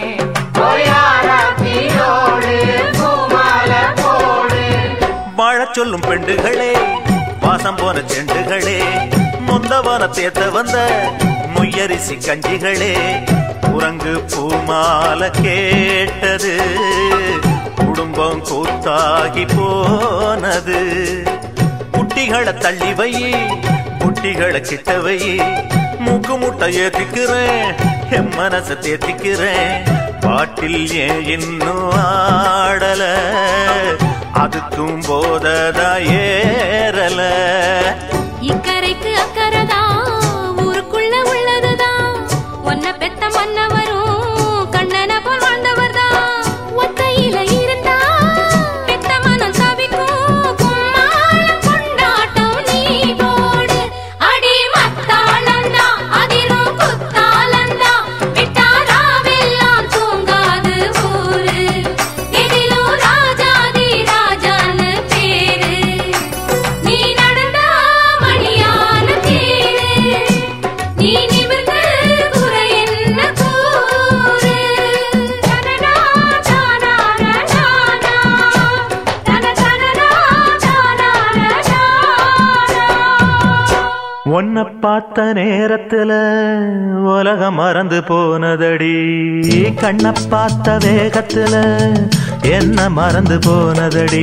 ஹோயாரத்தியோடு பூமால போடு வாழச் சொல்லும் பெண்டுகளே வாசம் போன செண்டுகளே நொந்தவன தேத்த வந்த முயரிசி கஞ்சிகளே குரங்கு பூமால கேட்டது குடும்பம் கூத்தாகி போனது குட்டிகளை தள்ளி வை குட்டிகளை கிட்ட வை மூக்கு முட்டை ஏத்திக்கிறேன் என் மனசை தேத்திக்கிறேன் பாட்டில் ஏன் இன்னும் ஆடல அதுக்கும் போததா ஏறல இக்கரைக்கு அக்கறதா ஊருக்குள்ள உள்ளதுதான் ஒன்ன பெத்த மன்னவரும் கண்ணன போல் வாழ்ந்தவர்தான் ஒத்தையில இருந்தா பெத்த மனம் தவிக்கும் கும்மாள கொண்டாட்டம் நீ போடு அடி மத்தாளந்தா அதிரும் குத்தாலந்தா விட்டாராவெல்லாம் தூங்காது ஊரு எதிலும் ராஜாதி ராஜான்னு பேரு நீ நடந்தா மணியான தேரு நீ நிமிர்ந்து குறையென்ன கூறு தனனா தானான தானா தன தனனா தானான தானா உன்னை பார்த்த நேரத்துல உலகம் மறந்து போனதடி கண்ணை பார்த்த வேகத்துல என்ன மறந்து போனதடி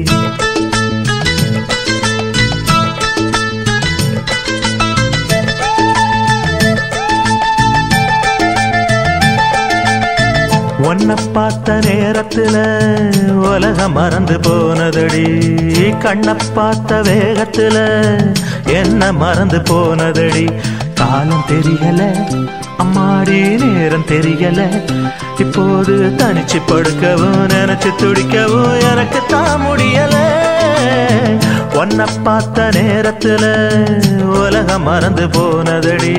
உன்னை பார்த்த நேரத்துல உலகம் மறந்து போனதடி கண்ணை பார்த்த வேகத்துல என்ன மறந்து போனதடி காலம் தெரியல அம்மாடி நேரம் தெரியல இப்போது தனிச்சு படுக்கவும் நினைச்சு துடிக்கவும் எனக்கு தான் முடியல உன்னை பார்த்த நேரத்துல உலகம் மறந்து போனதடி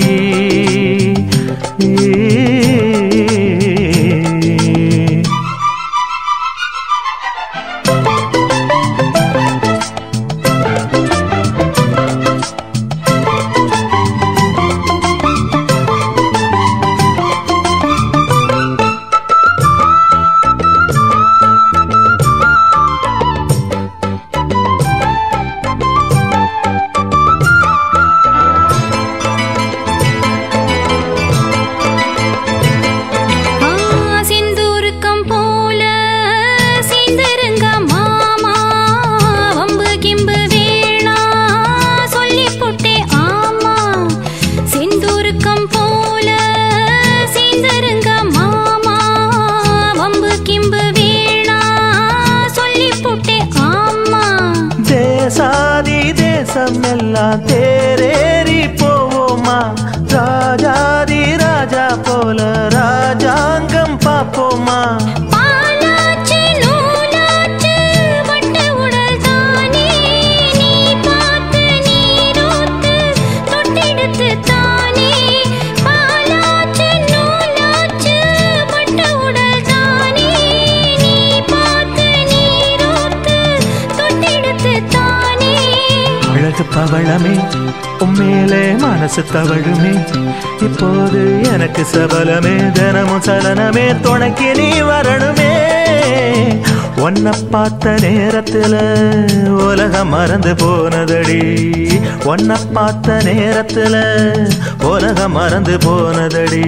ஆ, செந்தூருக்கம் போல சேர்ந்திருங்க மாமா வம்பு கிம்பு வேணா சொல்லி போட்டே ஆமா செந்தூருக்கம் போல சேர்ந்திருங்க மாமா வம்பு கிம்பு வேணா சொல்லி போட்டே ஆமா தேசாதி தேசம் எல்லாம் தேரேறி போவோமா ராஜாதி ராஜா போல ராஜாங்கம் பார்ப்போமா பாலாச்சு நூலாச்சு வட்ட உடல் தானே நீ பார்த்து நீரூத்து தொட்டெடுத்து தானே பாலாச்சு நூலாச்சு வட்ட உடல் தானே நீ பார்த்து நீரூத்து தொட்டெடுத்து தானே அழகு பவளமே உண்மையிலே மனசு தவழுமே இப்போது எனக்கு சபலமே தினமும் சலனமே துணைக்கு நீ வரணுமே உன்னை பார்த்த நேரத்துல உலகம் மறந்து போனதடி உன்னை பார்த்த நேரத்துல உலகம் மறந்து போனதடி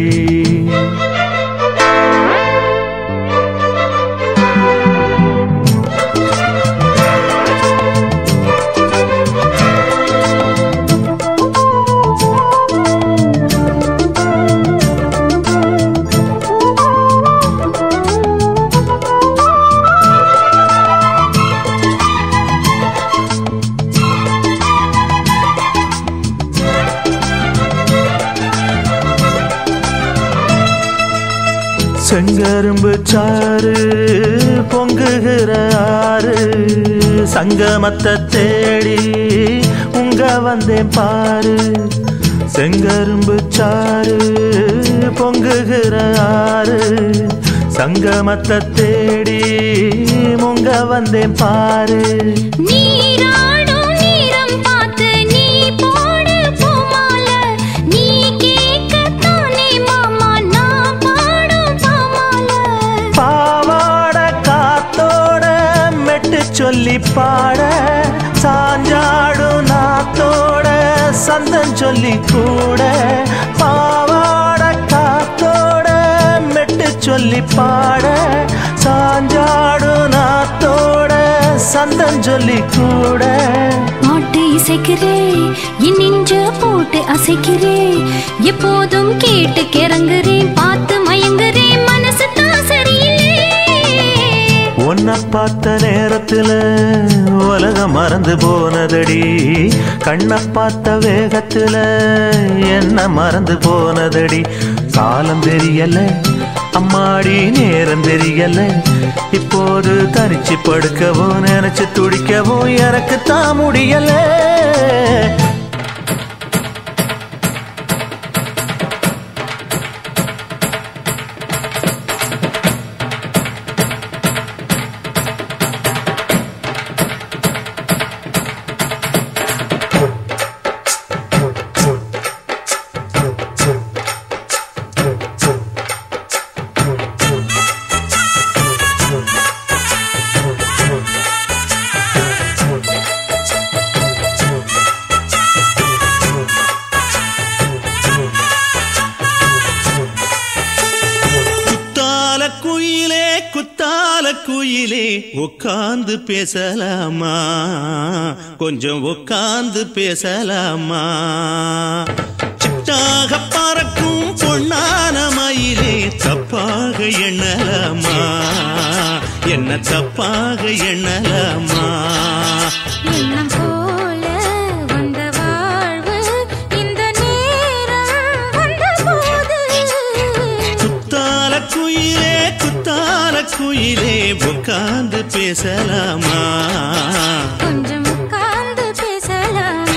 செங்கரும்பு சாறு பொங்குகிற ஆறு சங்கமத்தை தேடி உங்க வந்தேன் பாரு செங்கரும்பு சாறு பொங்குகிற ஆறு சங்கமத்தை தேடி உங்க வந்தேன் பாரு நீராடும் நீரம் பார்த்து நீ போடு பூமால நீ கேட்கத்தானே மாமா நான் பாடும் பாமால பாவாட காத்தோட மெட்டு சொல்லி பாட சாஞ்சாடும் நாத்தோட சந்தம் சொல்லி கூட பாவாட காத்தோட மெட்டு சொல்லி பாட சாஞ்சாடும் நாத்தோட சந்தம் சொல்லி கூட பாட்டு இசைக்கிறே என் நெஞ்ச போட்டு அசைக்கிறே எப்போதும் கேட்டு கிறங்குறேன் பார்த்து மயங்குறேன் மனசு தான் சரியில்லை உன்னை பார்த்த நேரத்துல உலகம் மறந்து போனதடி கண்ணை பார்த்த வேகத்துல என்ன மறந்து போனதடி காலம் தெரியல அம்மாடி நேரம் தெரியல இப்போது தனிச்சு படுக்கவும் நினைச்சு துடிக்கவும் எனக்கு தான் முடியல குத்தால குயிலே குத்தால குயிலே உட்கார்ந்து பேசலாமா கொஞ்சம் உட்கார்ந்து பேசலாமா சிட்டாக பறக்கும் பொன்னான மயிலே தப்பாக எண்ணலாமா என்ன தப்பாக எண்ணலாமா எண்ணம் போல வந்த வாழ்வு இந்த நேரம் வந்தபோது குத்தால குயிலே குத்தால குயிலே உட்கார்ந்து பேசலாமா கொஞ்சம் உட்கார்ந்து பேசலாமா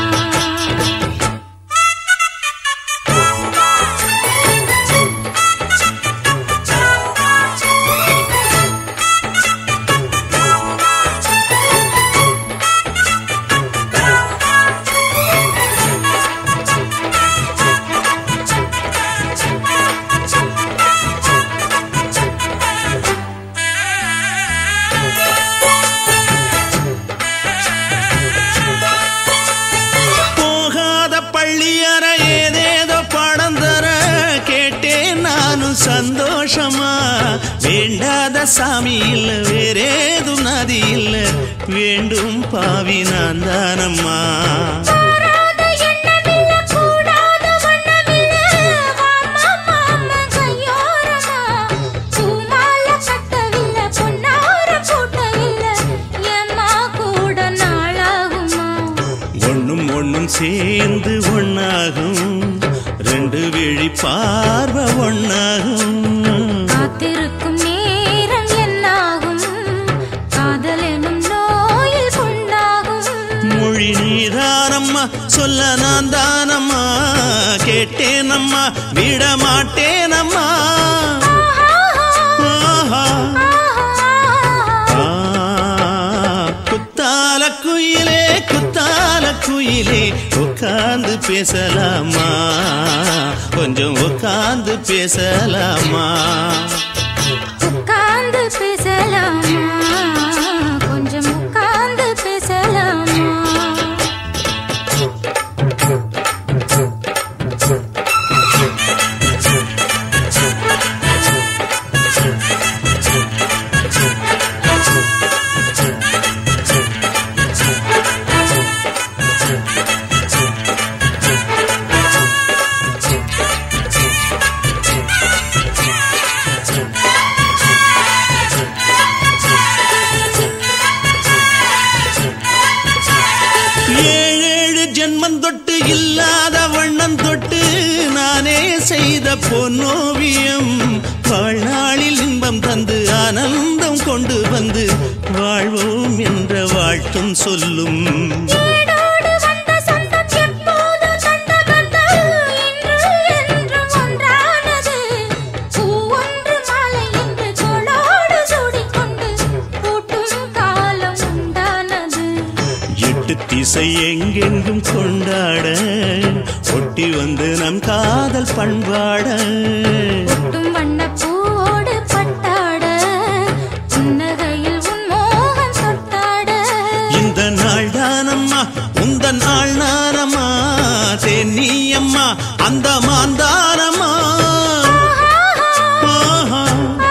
போகாத பள்ளியற ஏதேதோ படம் தர கேட்டேன் நானும் சந்தோஷமா வேண்டாத சாமி இல்ல வேறேதும் நதி இல்ல வேண்டும் பாவி நான் தானம்மா கூடாத எண்ணமில்ல கூடாத வண்ணமில்ல வாமா மாமா கையோரமா பூமால கட்டவில்ல பொன்னார கூட்டவில்ல எம்மா கூட நாளாகுமா ஒண்ணும் ஒண்ணும் சேர்ந்து ஒண்ணாகும் ரெண்டு விழி பார்வை ஒண்ணாகும் காத்திருக்கும் நேரம் என்னாகும் காதல் எனும் நோயில் புண்ணாகும் மொழி நீதானம்மா சொல்ல நான் தானம்மா கேட்டேனம்மா விட மாட்டேனம்மா ஆஹா. ஆ, குத்தால குயிலே குத்தால குயிலே உட்கார்ந்து பேசலாமா கொஞ்சம் உட்கார்ந்து பேசலாமா உட்கார்ந்து பேசலாமா கொஞ்சம் உட்கார்ந்து பேசலாமா ஏழேழு ஜென்மம் தொட்டு இல்லாத வண்ணம் தொட்டு நானே செய்த பொன்னோவியம் வாழ்நாளில் இன்பம் தந்து ஆனந்தம் கொண்டு வந்து வாழ்வோம் என்ற வாழ்த்தும் சொல்லும் ஏடோடு வந்த சொந்தம் எப்போதும் தந்த பந்தம் இன்று என்றும் ஒன்றானது பூ ஒன்று மாலை இன்று தோளோடு சூடிக்கொண்டு பூட்டும் காலம் உண்டானது எட்டு திசை எங்கெங்கும் கொண்டாட ஒட்டி வந்து நம் காதல் பண்பாட ஒட்டும் வண்ணப் பூவோடு பட்டாட புன்னகையில் உன் மோகம் தொட்டாட இந்த நாள் தானம்மா உந்த நாள் நானம்மா தென்னி அம்மா அந்த மாந்தானம்மா ஆஹா.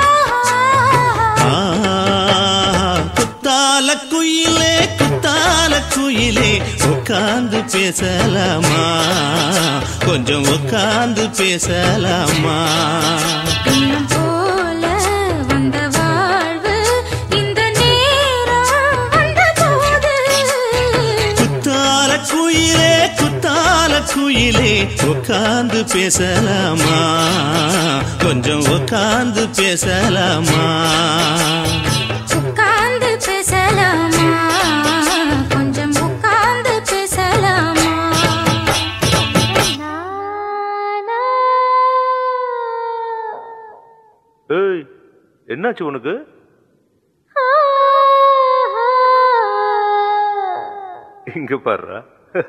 ஆஹா. குத்தால குயிலே குத்தால குயிலே உட்கார்ந்து பேசலாமா கொஞ்சம் உட்கார்ந்து பேசலாமா இன்னும் போல வந்த வாழ்வு இந்த நேரம் வந்தபோது குத்தால குயிலே குத்தால குயிலே உட்கார்ந்து பேசலாமா கொஞ்சம் உட்கார்ந்து பேசலாமா உட்கார்ந்து பேசலாமா கொஞ்சம் உட்கார்ந்து பேசலாமா ஏய் என்னாச்சு உனக்கு இங்க பாருடா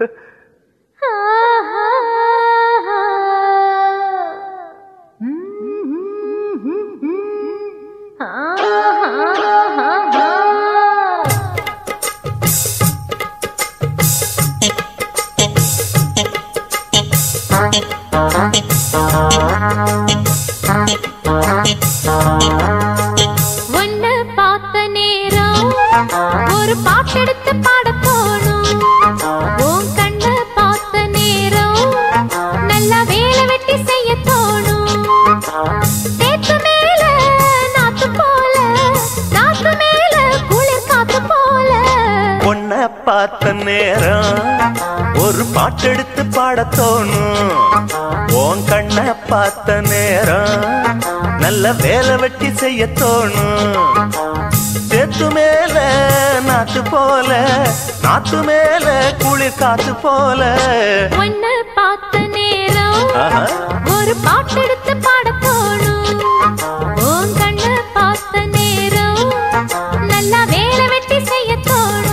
ஒன்னு பார்த்த நேரம் ஒரு பாட்டெடுத்து பாட தோணும் உன் கண்ண பார்த்த நேரம் நல்லா வேலை வெட்டி செய்ய தோணும் தேத்து மேல நாத்து போல நாத்து மேல குளிர் காத்து போல உன்னை பார்த்த நேரம் ஒரு பாட்டெடுத்து பாட தோணும் உன் கண்ணை பார்த்த நேரம் நல்ல வேலை வெட்டி செய்ய தோணும் சேத்து மேல நாத்து போல நாத்து மேல குளிர் காத்து போல ஒன்னு பார்த்த நேரம் ஆஹா. ஒரு பாட்டெடுத்து பாட தோணும் உன் கண்ண பார்த்த நேரம் நல்லா வேலை வெட்டி செய்ய தோணும்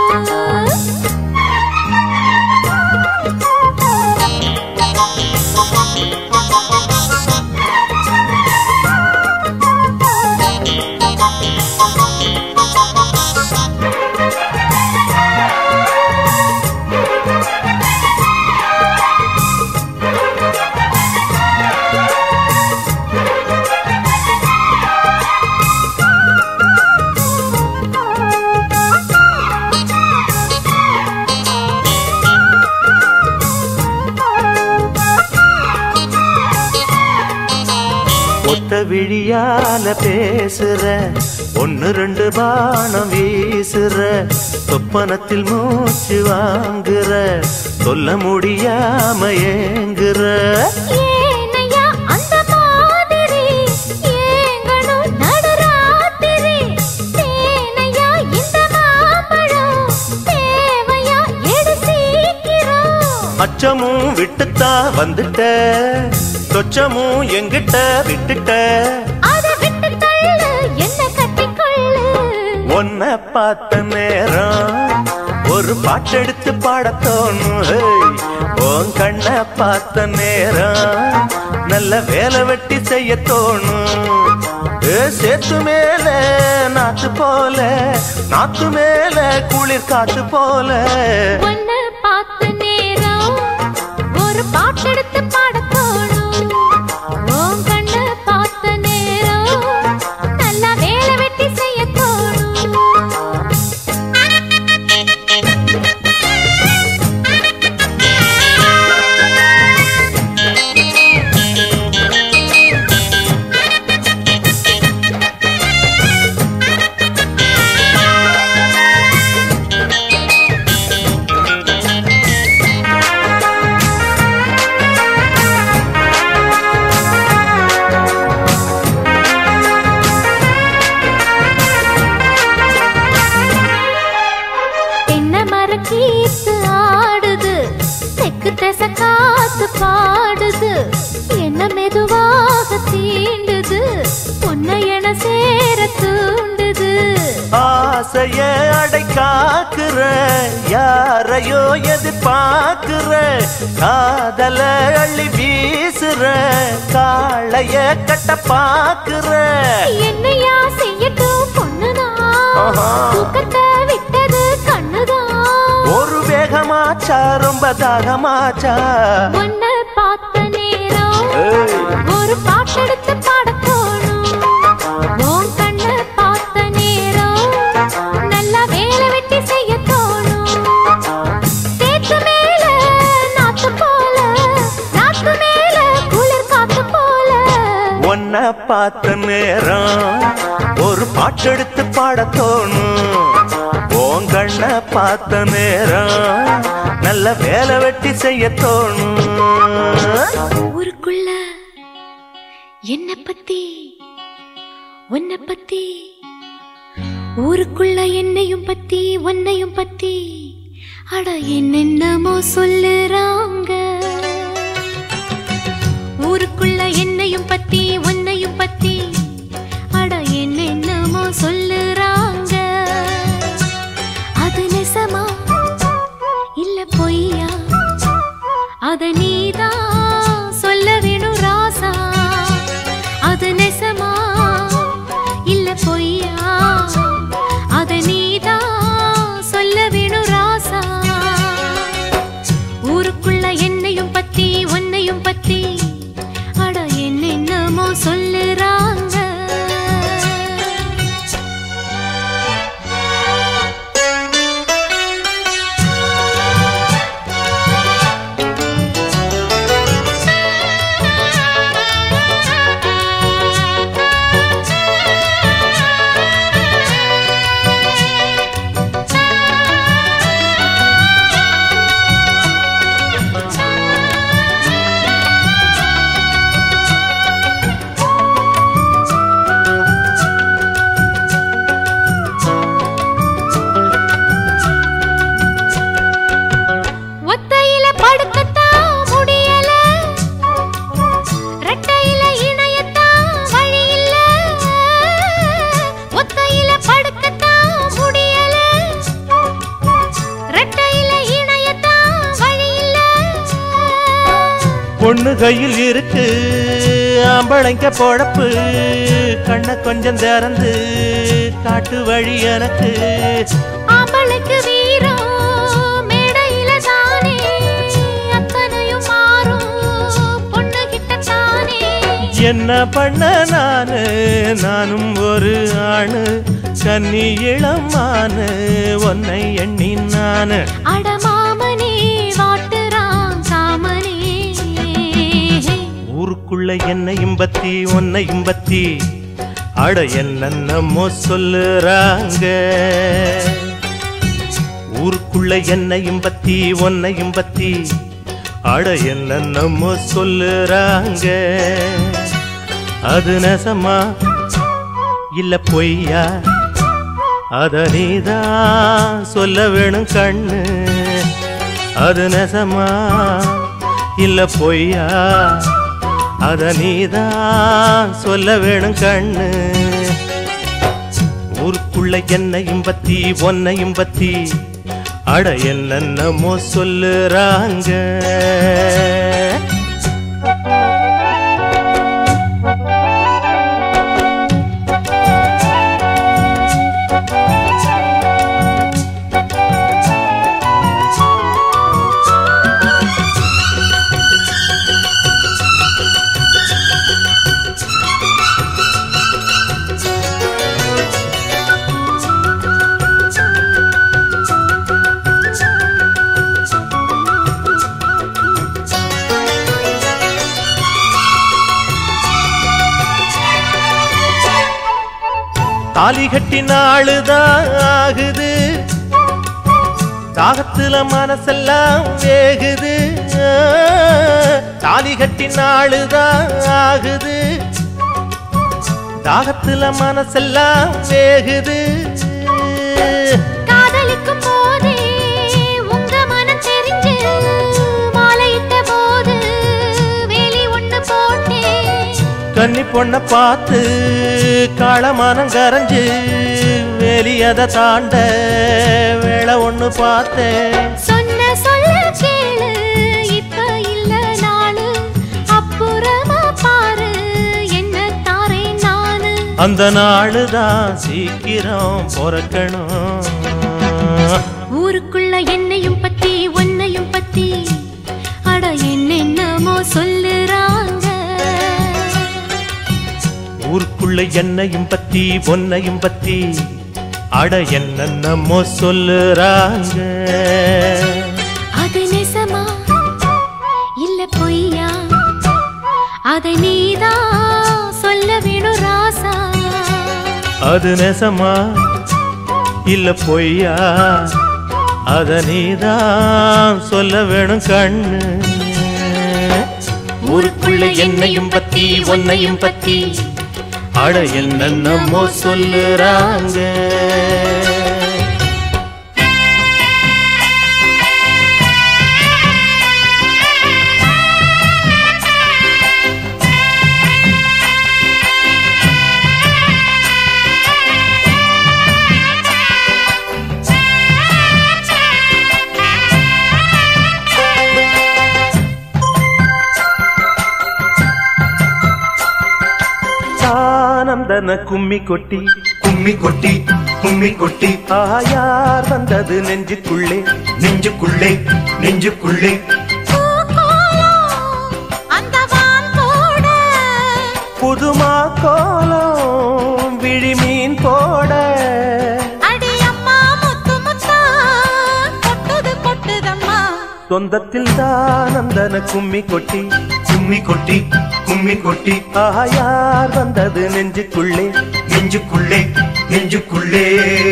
ஒத்த விழியால பேசுற ஒன்னு ரெண்டு பானம் வீசுற சொப்பனத்தில் மூச்சு வாங்குற சொல்ல முடியாம ஏங்குற ஏனையா அந்த மாதிரி ஏங்கணும் நடுராத்திரி தேனையா இந்த மாம்பழம் தேவையா எடு சீக்கிரம் அச்சமும் விட்டுத்தா வந்துட்ட சொச்சமும் எங்கிட்ட விட்டுட்ட அதை விட்டு தள்ளு என்ன கட்டிக்கொள்ளு உன்னை பார்த்த நேரம் ஒரு பாட்டெடுத்து பாடத் தோணும் ஹேய். உன் கண்ணை பார்த்த நேரம் நல்ல வேலை வெட்டி செய்ய தோணும் ஏ, சேத்து மேல நாத்து போல நாத்து மேல குளிர் காத்து போல ஒன்ன பார்த்த நேரம் ஒரு பாட்டெடுத்து பாடத் தோணும் உன் கண்ண பார்த்த நேரம் நல்லா வேலை வெட்டி செய்ய தோணும் தென்னை மரக்கீத்து ஆடுது தெக்கு தெச காத்து பாடுது என்ன மெதுவாக தீண்டுது உன்னை என சேர தூண்டுது ஆசைய அடை காக்குற யாரையோ எதிர்பார்க்கிற காதல அள்ளி வீசுற காளைய கட்ட பாக்குற என்னையா செய்யட்டும் பொண்ணுதான் ஆஹா. தூக்கத்தை விட்டது கண்ணுதான் ஒரு வேகமாச்சா ரொம்ப தாகமாச்சா உன்னை பார்த்த நேரம் ஏய். ஒரு பாட்டெடுத்து பாடத் தோணும் உன் கண்ணை பார்த்த நேரம் நல்லா வேலை வெட்டி செய்ய தோணும் சேத்து மேல நாத்து போல நாத்து மேல குளிர் காத்து போல உன்னை பார்த்த நேரம் ஒரு பாட்டெடுத்து பாடத் தோணும் உன் கண்ண பார்த்த நேரம் நல்ல வேலை வெட்டி செய்ய தோணும் ஊருக்குள்ள என்ன பத்தி உன்னை பத்தி ஊருக்குள்ள என்னையும் பத்தி உன்னையும் பத்தி அட என்னென்னமோ சொல்லுறாங்க ஊருக்குள்ள என்னையும் பத்தி உன்னையும் பத்தி அட என்னென்னமோ சொல்லுறாங்க அது நெசமா இல்ல பொய்யா அத நீதான் சொல்ல வேணும் ராசா அது நெசமா இல்ல பொய்யா அத நீதான் சொல்ல வேணும் ராசா ஊருக்குள்ள என்னையும் பத்தி உன்னையும் பத்தி அட என்னென்னமோ சொல்லுறாங்க ஒத்தையில படுக்கத்தான் முடியல ரெட்டையில இணையத்தான் வழி இல்ல ஒத்தையில படுக்கத்தான் முடியல ரெட்டையில இணையத்தான் வழி இல்ல பொண்ணு கையில் இருக்கு ஆம்பளைங்க பொழப்பு கண்ணை கொஞ்சம் திறந்து காட்டு வழி எனக்கு ஆம்பளைக்கு வீரம் மேடையில தானே அத்தனையும் மாறும் பொண்ணு கிட்ட தானே என்ன பண்ண நானு நானும் ஒரு ஆணு கன்னி இளமானு உன்னை எண்ணி நானு அடமாமனே வாட்டுறான் காமனே ஊருக்குள்ள என்னையும் பத்தி உன்னையும் பத்தி அட என்னென்னமோ சொல்லுறாங்க ஊருக்குள்ள என்னையும் பத்தி உன்னையும் பத்தி அட என்னென்னமோ சொல்லுறாங்க அது நெசமா இல்ல பொய்யா அத நீதான் சொல்ல வேணும் கண்ணு அது நெசமா இல்ல பொய்யா அத நீதான் சொல்ல வேணும் கண்ணு ஊருக்குள்ள என்னையும் பத்தி ஒன்னையும் பத்தி அட என்னென்னமோ சொல்லுறாங்க தாலி கட்டி நாளுதான் ஆகுது தாகத்துல மனசெல்லாம் வேகுது தாலி கட்டி நாளுதான் ஆகுது தாகத்துல மனசெல்லாம் வேகுது காதலிக்கும் போதே உங்க மனம் தெரிஞ்சு மாலையிட்ட போது வேலி ஒண்ணு போட்டேன் கன்னி பொண்ண பார்த்து காளமானம் கரைஞ்சு வெளியத தாண்ட வேலை ஒண்ணு பார்த்தேன் சொன்ன சொல்ல கேளு இப்ப இல்ல நாளு அப்புறமா பாரு என்ன தாரேன் நானு அந்த நாளுதான் சீக்கிரம் பிறக்கணும் ஊருக்குள்ள என்னையும் பத்தி உன்னையும் பத்தி அட என்னென்னமோ சொல்லுறாங்க ஊருக்குள்ள என்னையும் பத்தி பொன்னையும் பத்தி அட என்னென்னமோ சொல்லுறாங்க அது நெசமா இல்ல பொய்யா அதை நீதான் சொல்ல வேணும் ராசா அது நெசமா இல்ல பொய்யா அத நீதான் சொல்ல வேணும் கண்ணு ஊருக்குள்ள என்னையும் பத்தி உன்னையும் பத்தி அட என்னென்னமோ சொல்லுறாங்க ஆனந்தன கும்மி கொட்டி கும்மி கொட்டி கும்மி கொட்டி ஆயார் வந்தது நெஞ்சுக்குள்ளே நெஞ்சுக்குள்ளே நெஞ்சுக்குள்ளே அந்த வான் போட புதுமா கோலம் விழிமீன் போட அடி அம்மா முத்து முத்தா கொட்டுது கொட்டுதம்மா சொந்தத்தில் தானந்தன கும்மி கொட்டி கும்மி கொட்டி கும்மி கொட்டி ஆயார் வந்தது நெஞ்சுக்குள்ளே நெஞ்சுக்குள்ளே நெஞ்சுக்குள்ளே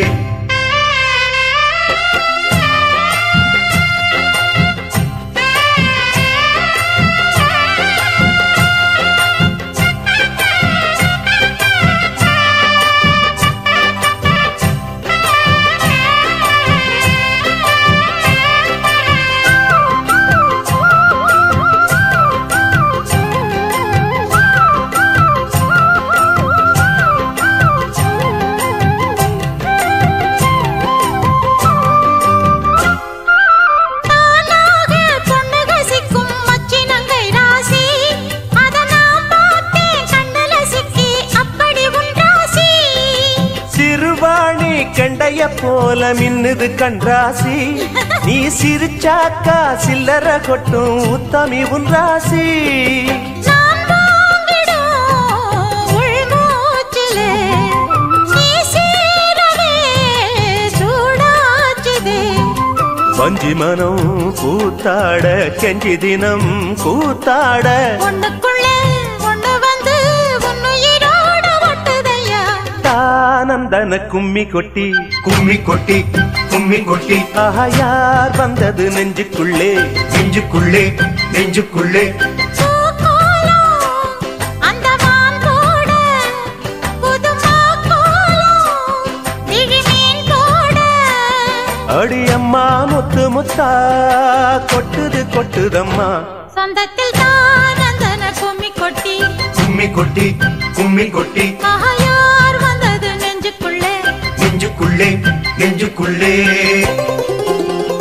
தானாக பொண்ணுக சிக்கும் மச்சினங்கை ராசி அத நான் பார்த்தேன் கண்ணுல சிக்கி அப்படி உன் ராசி சிறுவாணி கண்டைய போல மின்னுது கண்ராசி நீ சிரிச்சாக்கா சில்லற கொட்டும் உத்தமி உன் ராசி நான் வாங்கிடும் உள்மூச்சிலே நீ சீரவே சூடாச்சுதே வஞ்சி மனம் கூத்தாட கெஞ்சி தினம் கூத்தாட ஒண்ணுக்குள்ளே ஒண்ணு வந்து உன்னுயிரோட ஒட்டுதையா தானந்தன கும்மி கொட்டி கும்மி கொட்டி கும்மி கொட்டி ஆயார் வந்தது நெஞ்சுக்குள்ளே நெஞ்சுக்குள்ளே நெஞ்சுக்குள்ளே பூக்கோலம் அந்த வான் போட புதுமா கோலம் விழிமீன் போட அடியம்மா முத்து முத்தா கொட்டுது கொட்டுதம்மா சொந்தத்தில் தான் அந்தன கும்மி கொட்டி கும்மி கொட்டி கும்மி கொட்டி ஆயார் வந்தது நெஞ்சுக்குள்ளே நெஞ்சுக்குள்ளே நெஞ்சுக்குள்ளே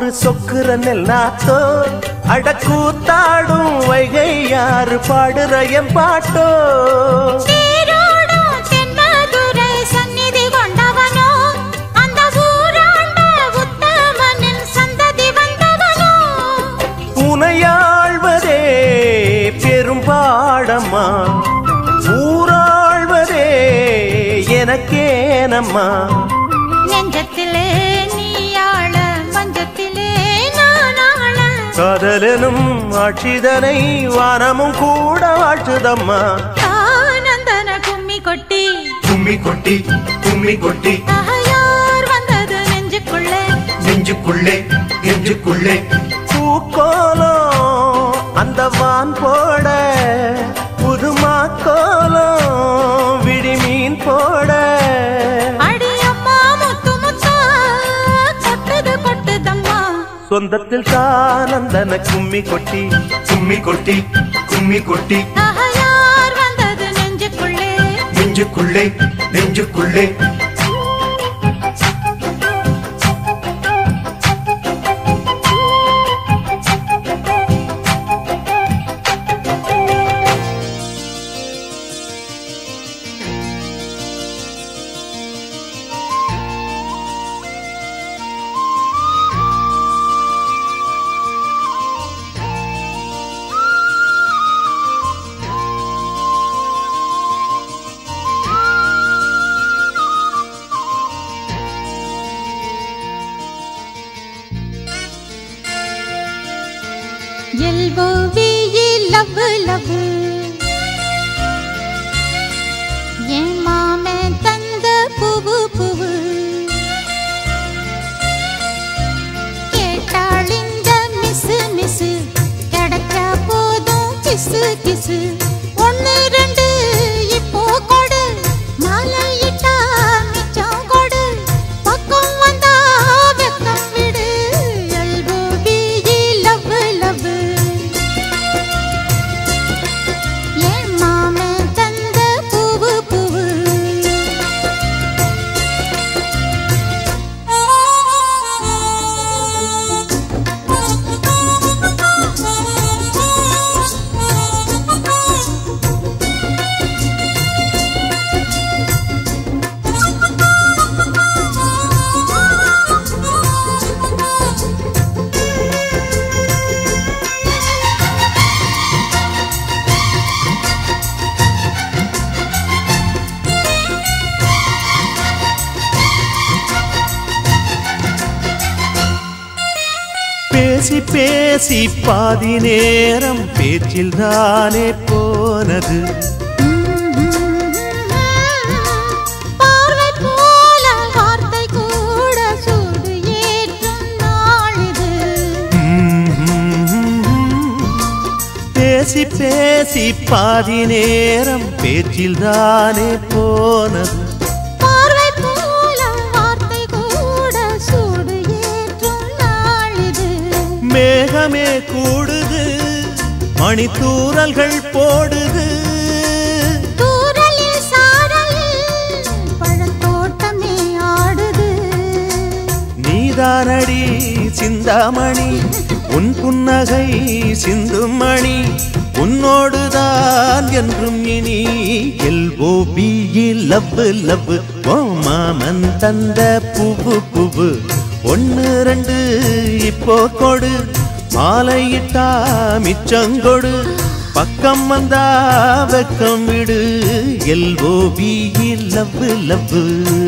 ஊரு சொக்குற நெல்லாத்தோ அடக்கூத்தாடும் வைகை யாரு பாடுற என் பாட்டோ தேரோடும் தென்மதுரை சந்நிதி கொண்டவனோ அந்த ஊராண்ட உத்தமனின் சந்ததி வந்தவனோ உனையாழ்வதே பெரும்பாடம்மா ஊராழ்வதே எனக்கேனம்மா நெஞ்சத்திலே நீயாள மஞ்சத்திலே நானாள காதலனும் ஆட்சிதனை வானமும் கூட வாழ்த்துதம்மா ஆனந்தன கும்மி கொட்டி கும்மி கொட்டி கும்மி கொட்டி தகையார் வந்தது நெஞ்சுக்குள்ளே நெஞ்சுக்குள்ளே நெஞ்சுக்குள்ளே பூக்கோலம் அந்த வான் போட புதுமா கோலம் விடிமீன் போட அடியம்மா முத்து முத்தா கொட்டுது கொட்டுதம்மா சொந்தத்தில் தானந்தன கும்மி கொட்டி கும்மி கொட்டி கும்மி கொட்டி தகையார் வந்தது நெஞ்சுக்குள்ளே நெஞ்சுக்குள்ளே நெஞ்சுக்குள்ளே எல்போவியே லவ் லவ் என் மாமன் தந்த பூவு பூவு கேட்டாள் இந்த மிஸ் மிஸ் கிடைச்சா போதும் கிசு கிசு ஒன்னு ரெண்டு இப்போ கொடு மாலையிட்டா மிச்சம் கொடு பக்கம் வந்தா வெக்கம் விடு எல்போவியே லவ் லவ் என் மாமன் தந்த பூவு பூவு பேசி பேசி பாதி நேரம் பேச்சில் தானே போனது பார்வை போல வார்த்தை கூட சூடு ஏற்றும் நாளிது பேசி பேசி பாதி நேரம் பேச்சில் தானே போனது பார்வை போல வார்த்தை கூட சூடு ஏற்றும் நாளிது மேகமே கூடுது மணித்தூரல்கள் போடுது தூரலில் சாரலில் பழத்தோட்டமே ஆடுது நீதானடி சிந்தாமணி உன் புன்னகை சிந்தும் மணி உன்னோடுதான் என்றும் இனி எல்ஓபிஇ லவ் லவ் ஓ மாமன் தந்த புவு புவு ஒன்னு ரெண்டு இப்போ கொடு மாலையிட்டா மிச்சங்கொடு பக்கம் வந்தா வெக்கம் விடு எல்ஓபிஇ லவ் லவ்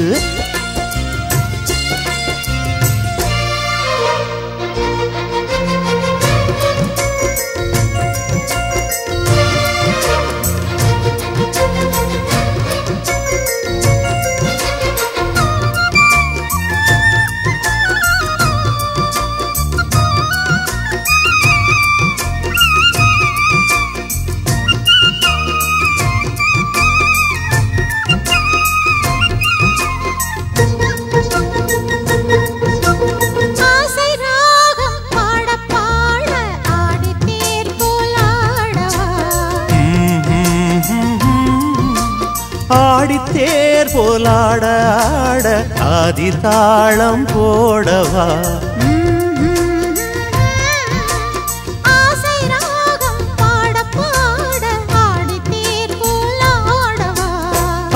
ஆசை ராகம் பாட பாட ஆடி தேர் போலாடவா ஆடித்தேர் போலாட ஆட ஆதி தாளம் போடவா ம்ம்.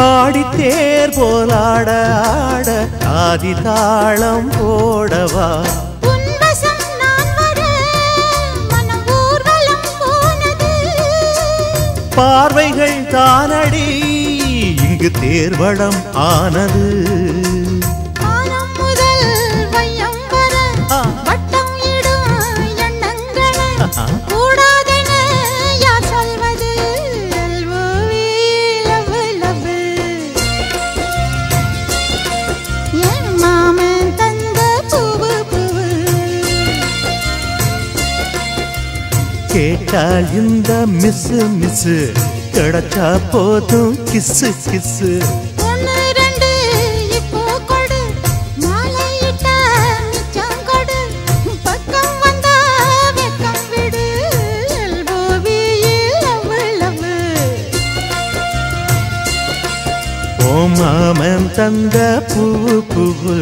ஆடித்தேர் போலாட ஆட ஆதி தாளம் போடவா உன்வசம் நான் வர மனம் ஊர்வலம் போனது பார்வைகள் தானடி இங்கு தேர்வடம் ஆனது காலம் முதல் வையம் வர ஆ. வட்டம் இடும் எண்ணங்களே ஆஹா. கூடாதென யார் சொல்வது LOV, love, love. என் மாமன் தந்த பூவு பூவு கேட்டால் இந்த மிஸ் மிஸ் கிடைச்சா போதும் கிஸ்ஸு கிஸ்ஸு ஒன்று ரெண்டு இப்போ கொடு மாலையிட்ட மிச்சம் கொடு பக்கம் வந்தா வெக்கம் விடு எல்போவி லவ் லவ் ஓ மாமன் தந்த பூவு பூவு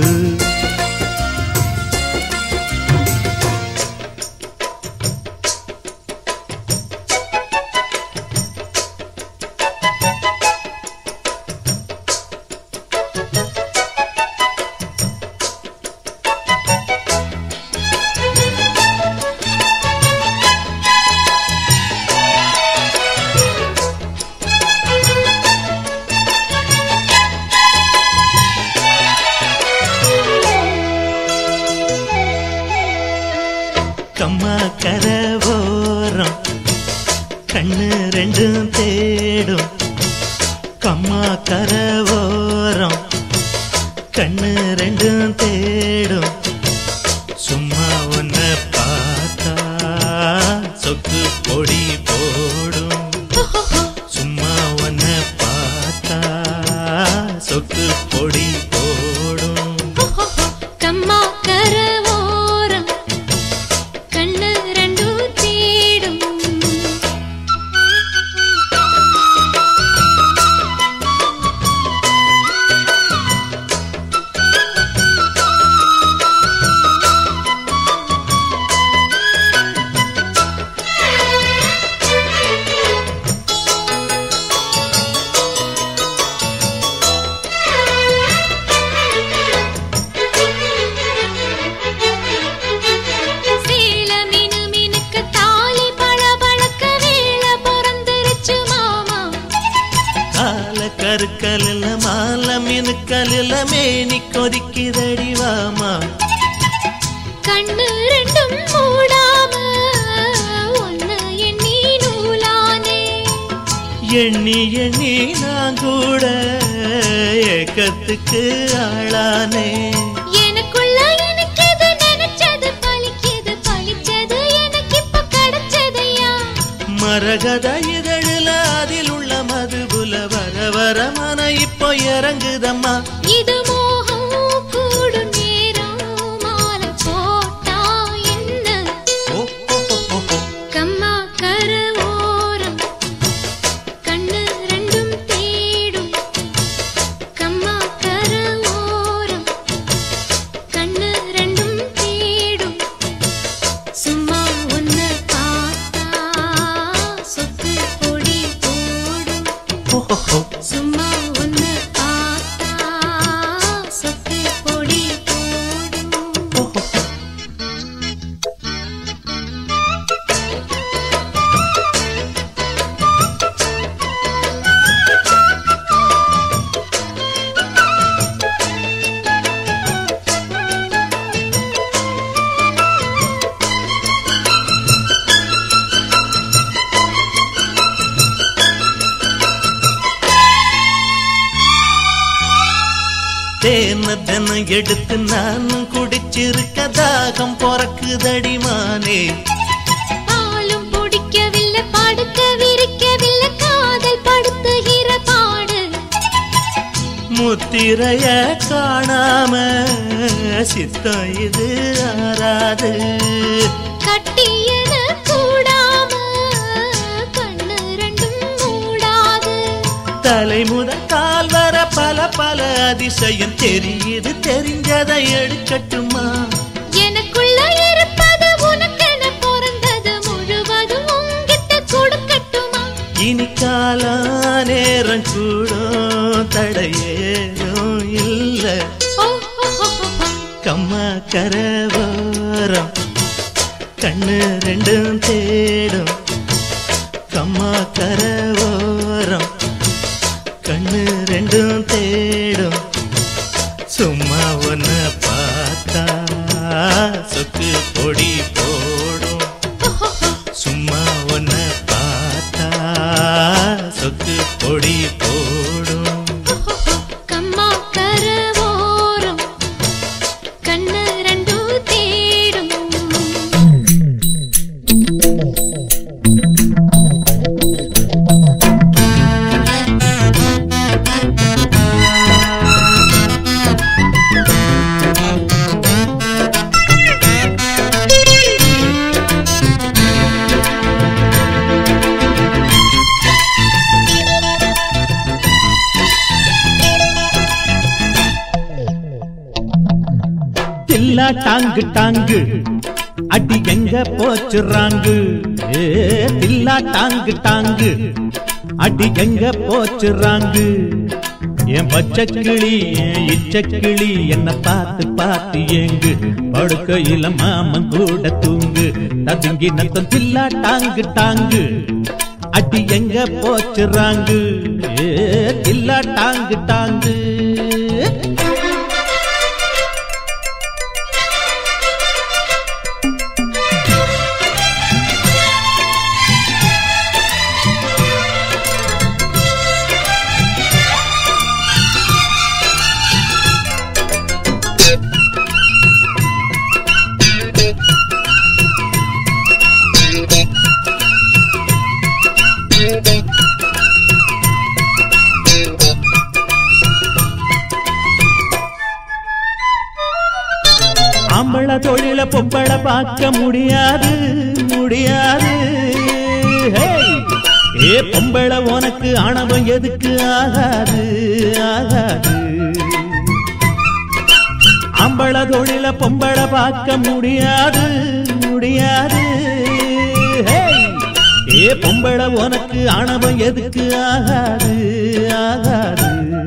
கம்மா கரவோரம் கண்ணு ரெண்டும் தேடும் கம்மா கரவோரம் கண்ணு ரெண்டும் தேடும் சும்மா ஒன்ன பார்த்தா சொக்கு பொடி போடும் சும்மா ஒன்ன பார்த்தா சொக்கு பொடி போடும் கம்மா கரவோரம் கண்ணு ரெண்டும் தேடும் சேல மினு மினுக்க தாலி பளபளக்க வேள பிறந்திருச்சு மாமா கால கருக்கலில் மால மினுக்கலில் மேனி கொதிக்குதடி வாமா கண்ணு ரெண்டும் மூடாம ஒன்னு எண்ணி நூலானே எண்ணி எண்ணி நான் கூட ஏக்கத்துக்கு ஆளானே எனக்குள்ள எனக்கு எது நினைச்சது பலிக்குது பலிச்சது எனக்கு இப்ப கிடைச்சதையா மரகத இதழில் அதில் உள்ள மதுபுல வர வர மன இப்போ இறங்குதம்மா இது மோகம் கூடும் நேரம் மாலை போட்டா என்ன ஓ, ஓ, ஓ, ஓ, ஓ. கம்மா கரவோரம் கண்ணு ரெண்டும் தேடும் கம்மா கரவோரம் கண்ணு ரெண்டும் தேடும் சும்மா ஒன்னு பார்த்தா சொத்து பொடி போடும் ஓ, ஓ, ஓ. சும்மா ஒன்னு பார்த்தா சொத்து பொடி போடும் தேன தினம் எடுத்து நானும் குடிச்சிருக்க தாகம் பொறக்குதடி மானே பாலும் பிடிக்கவில்லை படுக்க விரிக்கவில்லை காதல் படுத்துகிற பாடு முத்திரைய காணாம சித்தம் இது ஆறாது கட்டியன கூடாம கண்ணு ரெண்டும் மூடாது தலை முதல் கால் வர பல பல அதிசயம் தெரியுது தெரிஞ்சதை எடுக்கட்டுமா எனக்குள்ள இருப்பது உனக்கென பிறந்தது முழுவதும் உங்கிட்ட கொடுக்கட்டுமா இனி காலா நேரம் கூடும் தடையேதும் இல்ல ஓ ஓ, ஓ, ஓ, ஓ. கம்மா கரவோரம் கண்ணு ரெண்டும் தேடும் கம்மா கரவோரம் கண்ணு ரெண்டும் தேடும் சும்மா ஒன்ன பார்த்தா சொக்கு பொடி போடும் சும்மா ஒன்ன பார்த்தா சொக்கு பொடி போடும் கம்மா கரவோரம் கண்ணு ரெண்டும் தேடும் தில்லா டாங்கு டாங்கு அடி எங்க போச்சுறாங்கு ஏ தில்லா டாங்கு டாங்கு அடி எங்க போச்சுறாங்கு என் பச்சை கிளி என் இச்ச கிளி என்ன பார்த்து பார்த்து ஏங்கு படுக்கையில மாமன் கூட தூங்கு ததுங்கி நத்தம் தில்லா டாங்கு டாங்கு அடி எங்க போச்சுறாங்கு ஏ தில்லா டாங்கு டாங்கு ஆம்பள தொழில பொம்பள பார்க்க முடியாது முடியாது ஹேய்! ஏ பொம்பள உனக்கு ஆணவம் எதுக்கு ஆகாது ஆகாது ஆம்பள தொழில பொம்பள பார்க்க முடியாது முடியாது ஹேய்! ஏ பொம்பள உனக்கு ஆணவம் எதுக்கு ஆகாது ஆகாது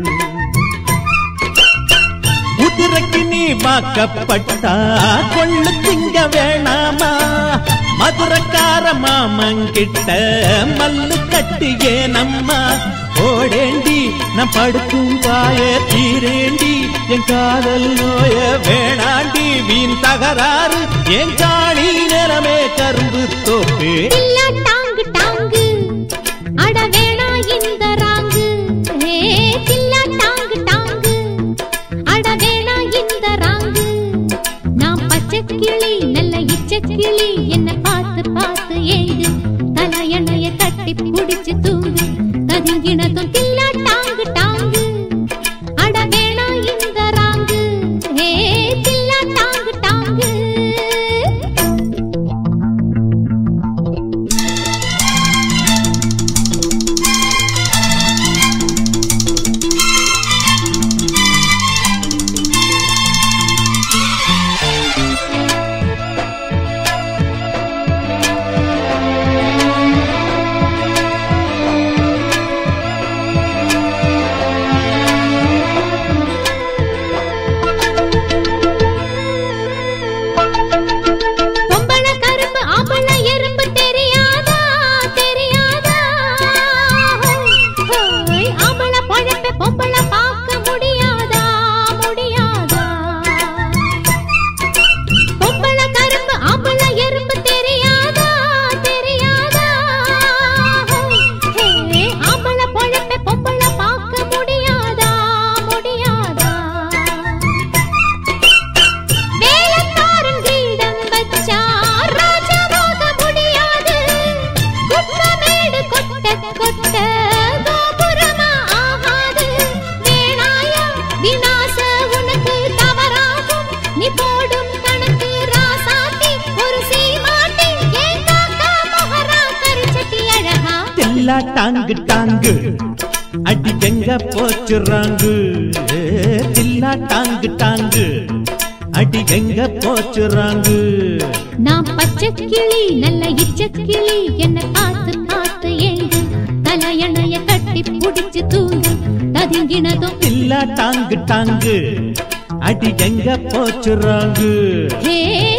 குதிரைக்கு நீ வாக்கப்பட்டா கொள்ளு திங்க வேணாமா மதுரக்கார மாமங்கிட்ட மல்லு கட்டியே நம்மா ஓடேண்டி நான் படுக்கும் பாய தீரேண்டி என் காதல் நோய வேணாண்டி வீண் தகராறு என் காணி நிலமே கரும்பு தோப்பே தில்லா டாங்கு டாங்கு அட வேணா இந்த ராங்கு ஏ தில்லா டாங்கு டாங்கு அட வேணா இந்த ராங்கு நான் பச்சை கிளி நல்ல இச்ச கிளி என்ன பார்த்து பார்த்து ஏங்கு தலையணைய கட்டி புடிச்சு தூங்கு கதுங்கினதும் தில்லா டாங்கு டாங்கு அட வேணா இந்த ராங்கு ஏ தில்லா டாங்கு டாங்கு பொம்பள கரும்பு ஆம்பள எறும்பு தெரியாதா தெரியாதா ஹோய் ஆம்பள பொழப்ப பொம்பள பார்க்க முடியாதா முடியாதா பொம்பள கரும்பு ஆம்பள எறும்பு தெரியாதா தெரியாதா ஹே ஆம்பள பொழப்ப பொம்பள பார்க்க முடியாதா முடியாதா வேலக்காரன் கிரீடம் வச்சா ராஜாவாக முடியாது குப்பமேடு கொட்ட கொட்ட கோபுரமா ஆகாது வேணாயா விநாச உனக்கு தவறாகும் நீ போடும் கணக்கு ராசாத்தி ஒரு சீமாட்டி ஏன் காக்கா மொஹரா கரிச்சட்டி அழகா தில்லா டாங்கு டாங்கு அடி எங்க போச்சுறாங்கு ஏ, தில்லா டாங்கு டாங்கு அடி எங்க போச்சுறாங்கு நான் பச்சை கிளி நல்ல இச்ச கிளி என்ன பார்த்து பார்த்து ஏங்கு தலையணைய கட்டி புடிச்சு தூங்கு ததுங்கி இறங்கினதும் தில்லா டாங்கு டாங்கு அடி எங்க போச்சுறாங்கு ஹே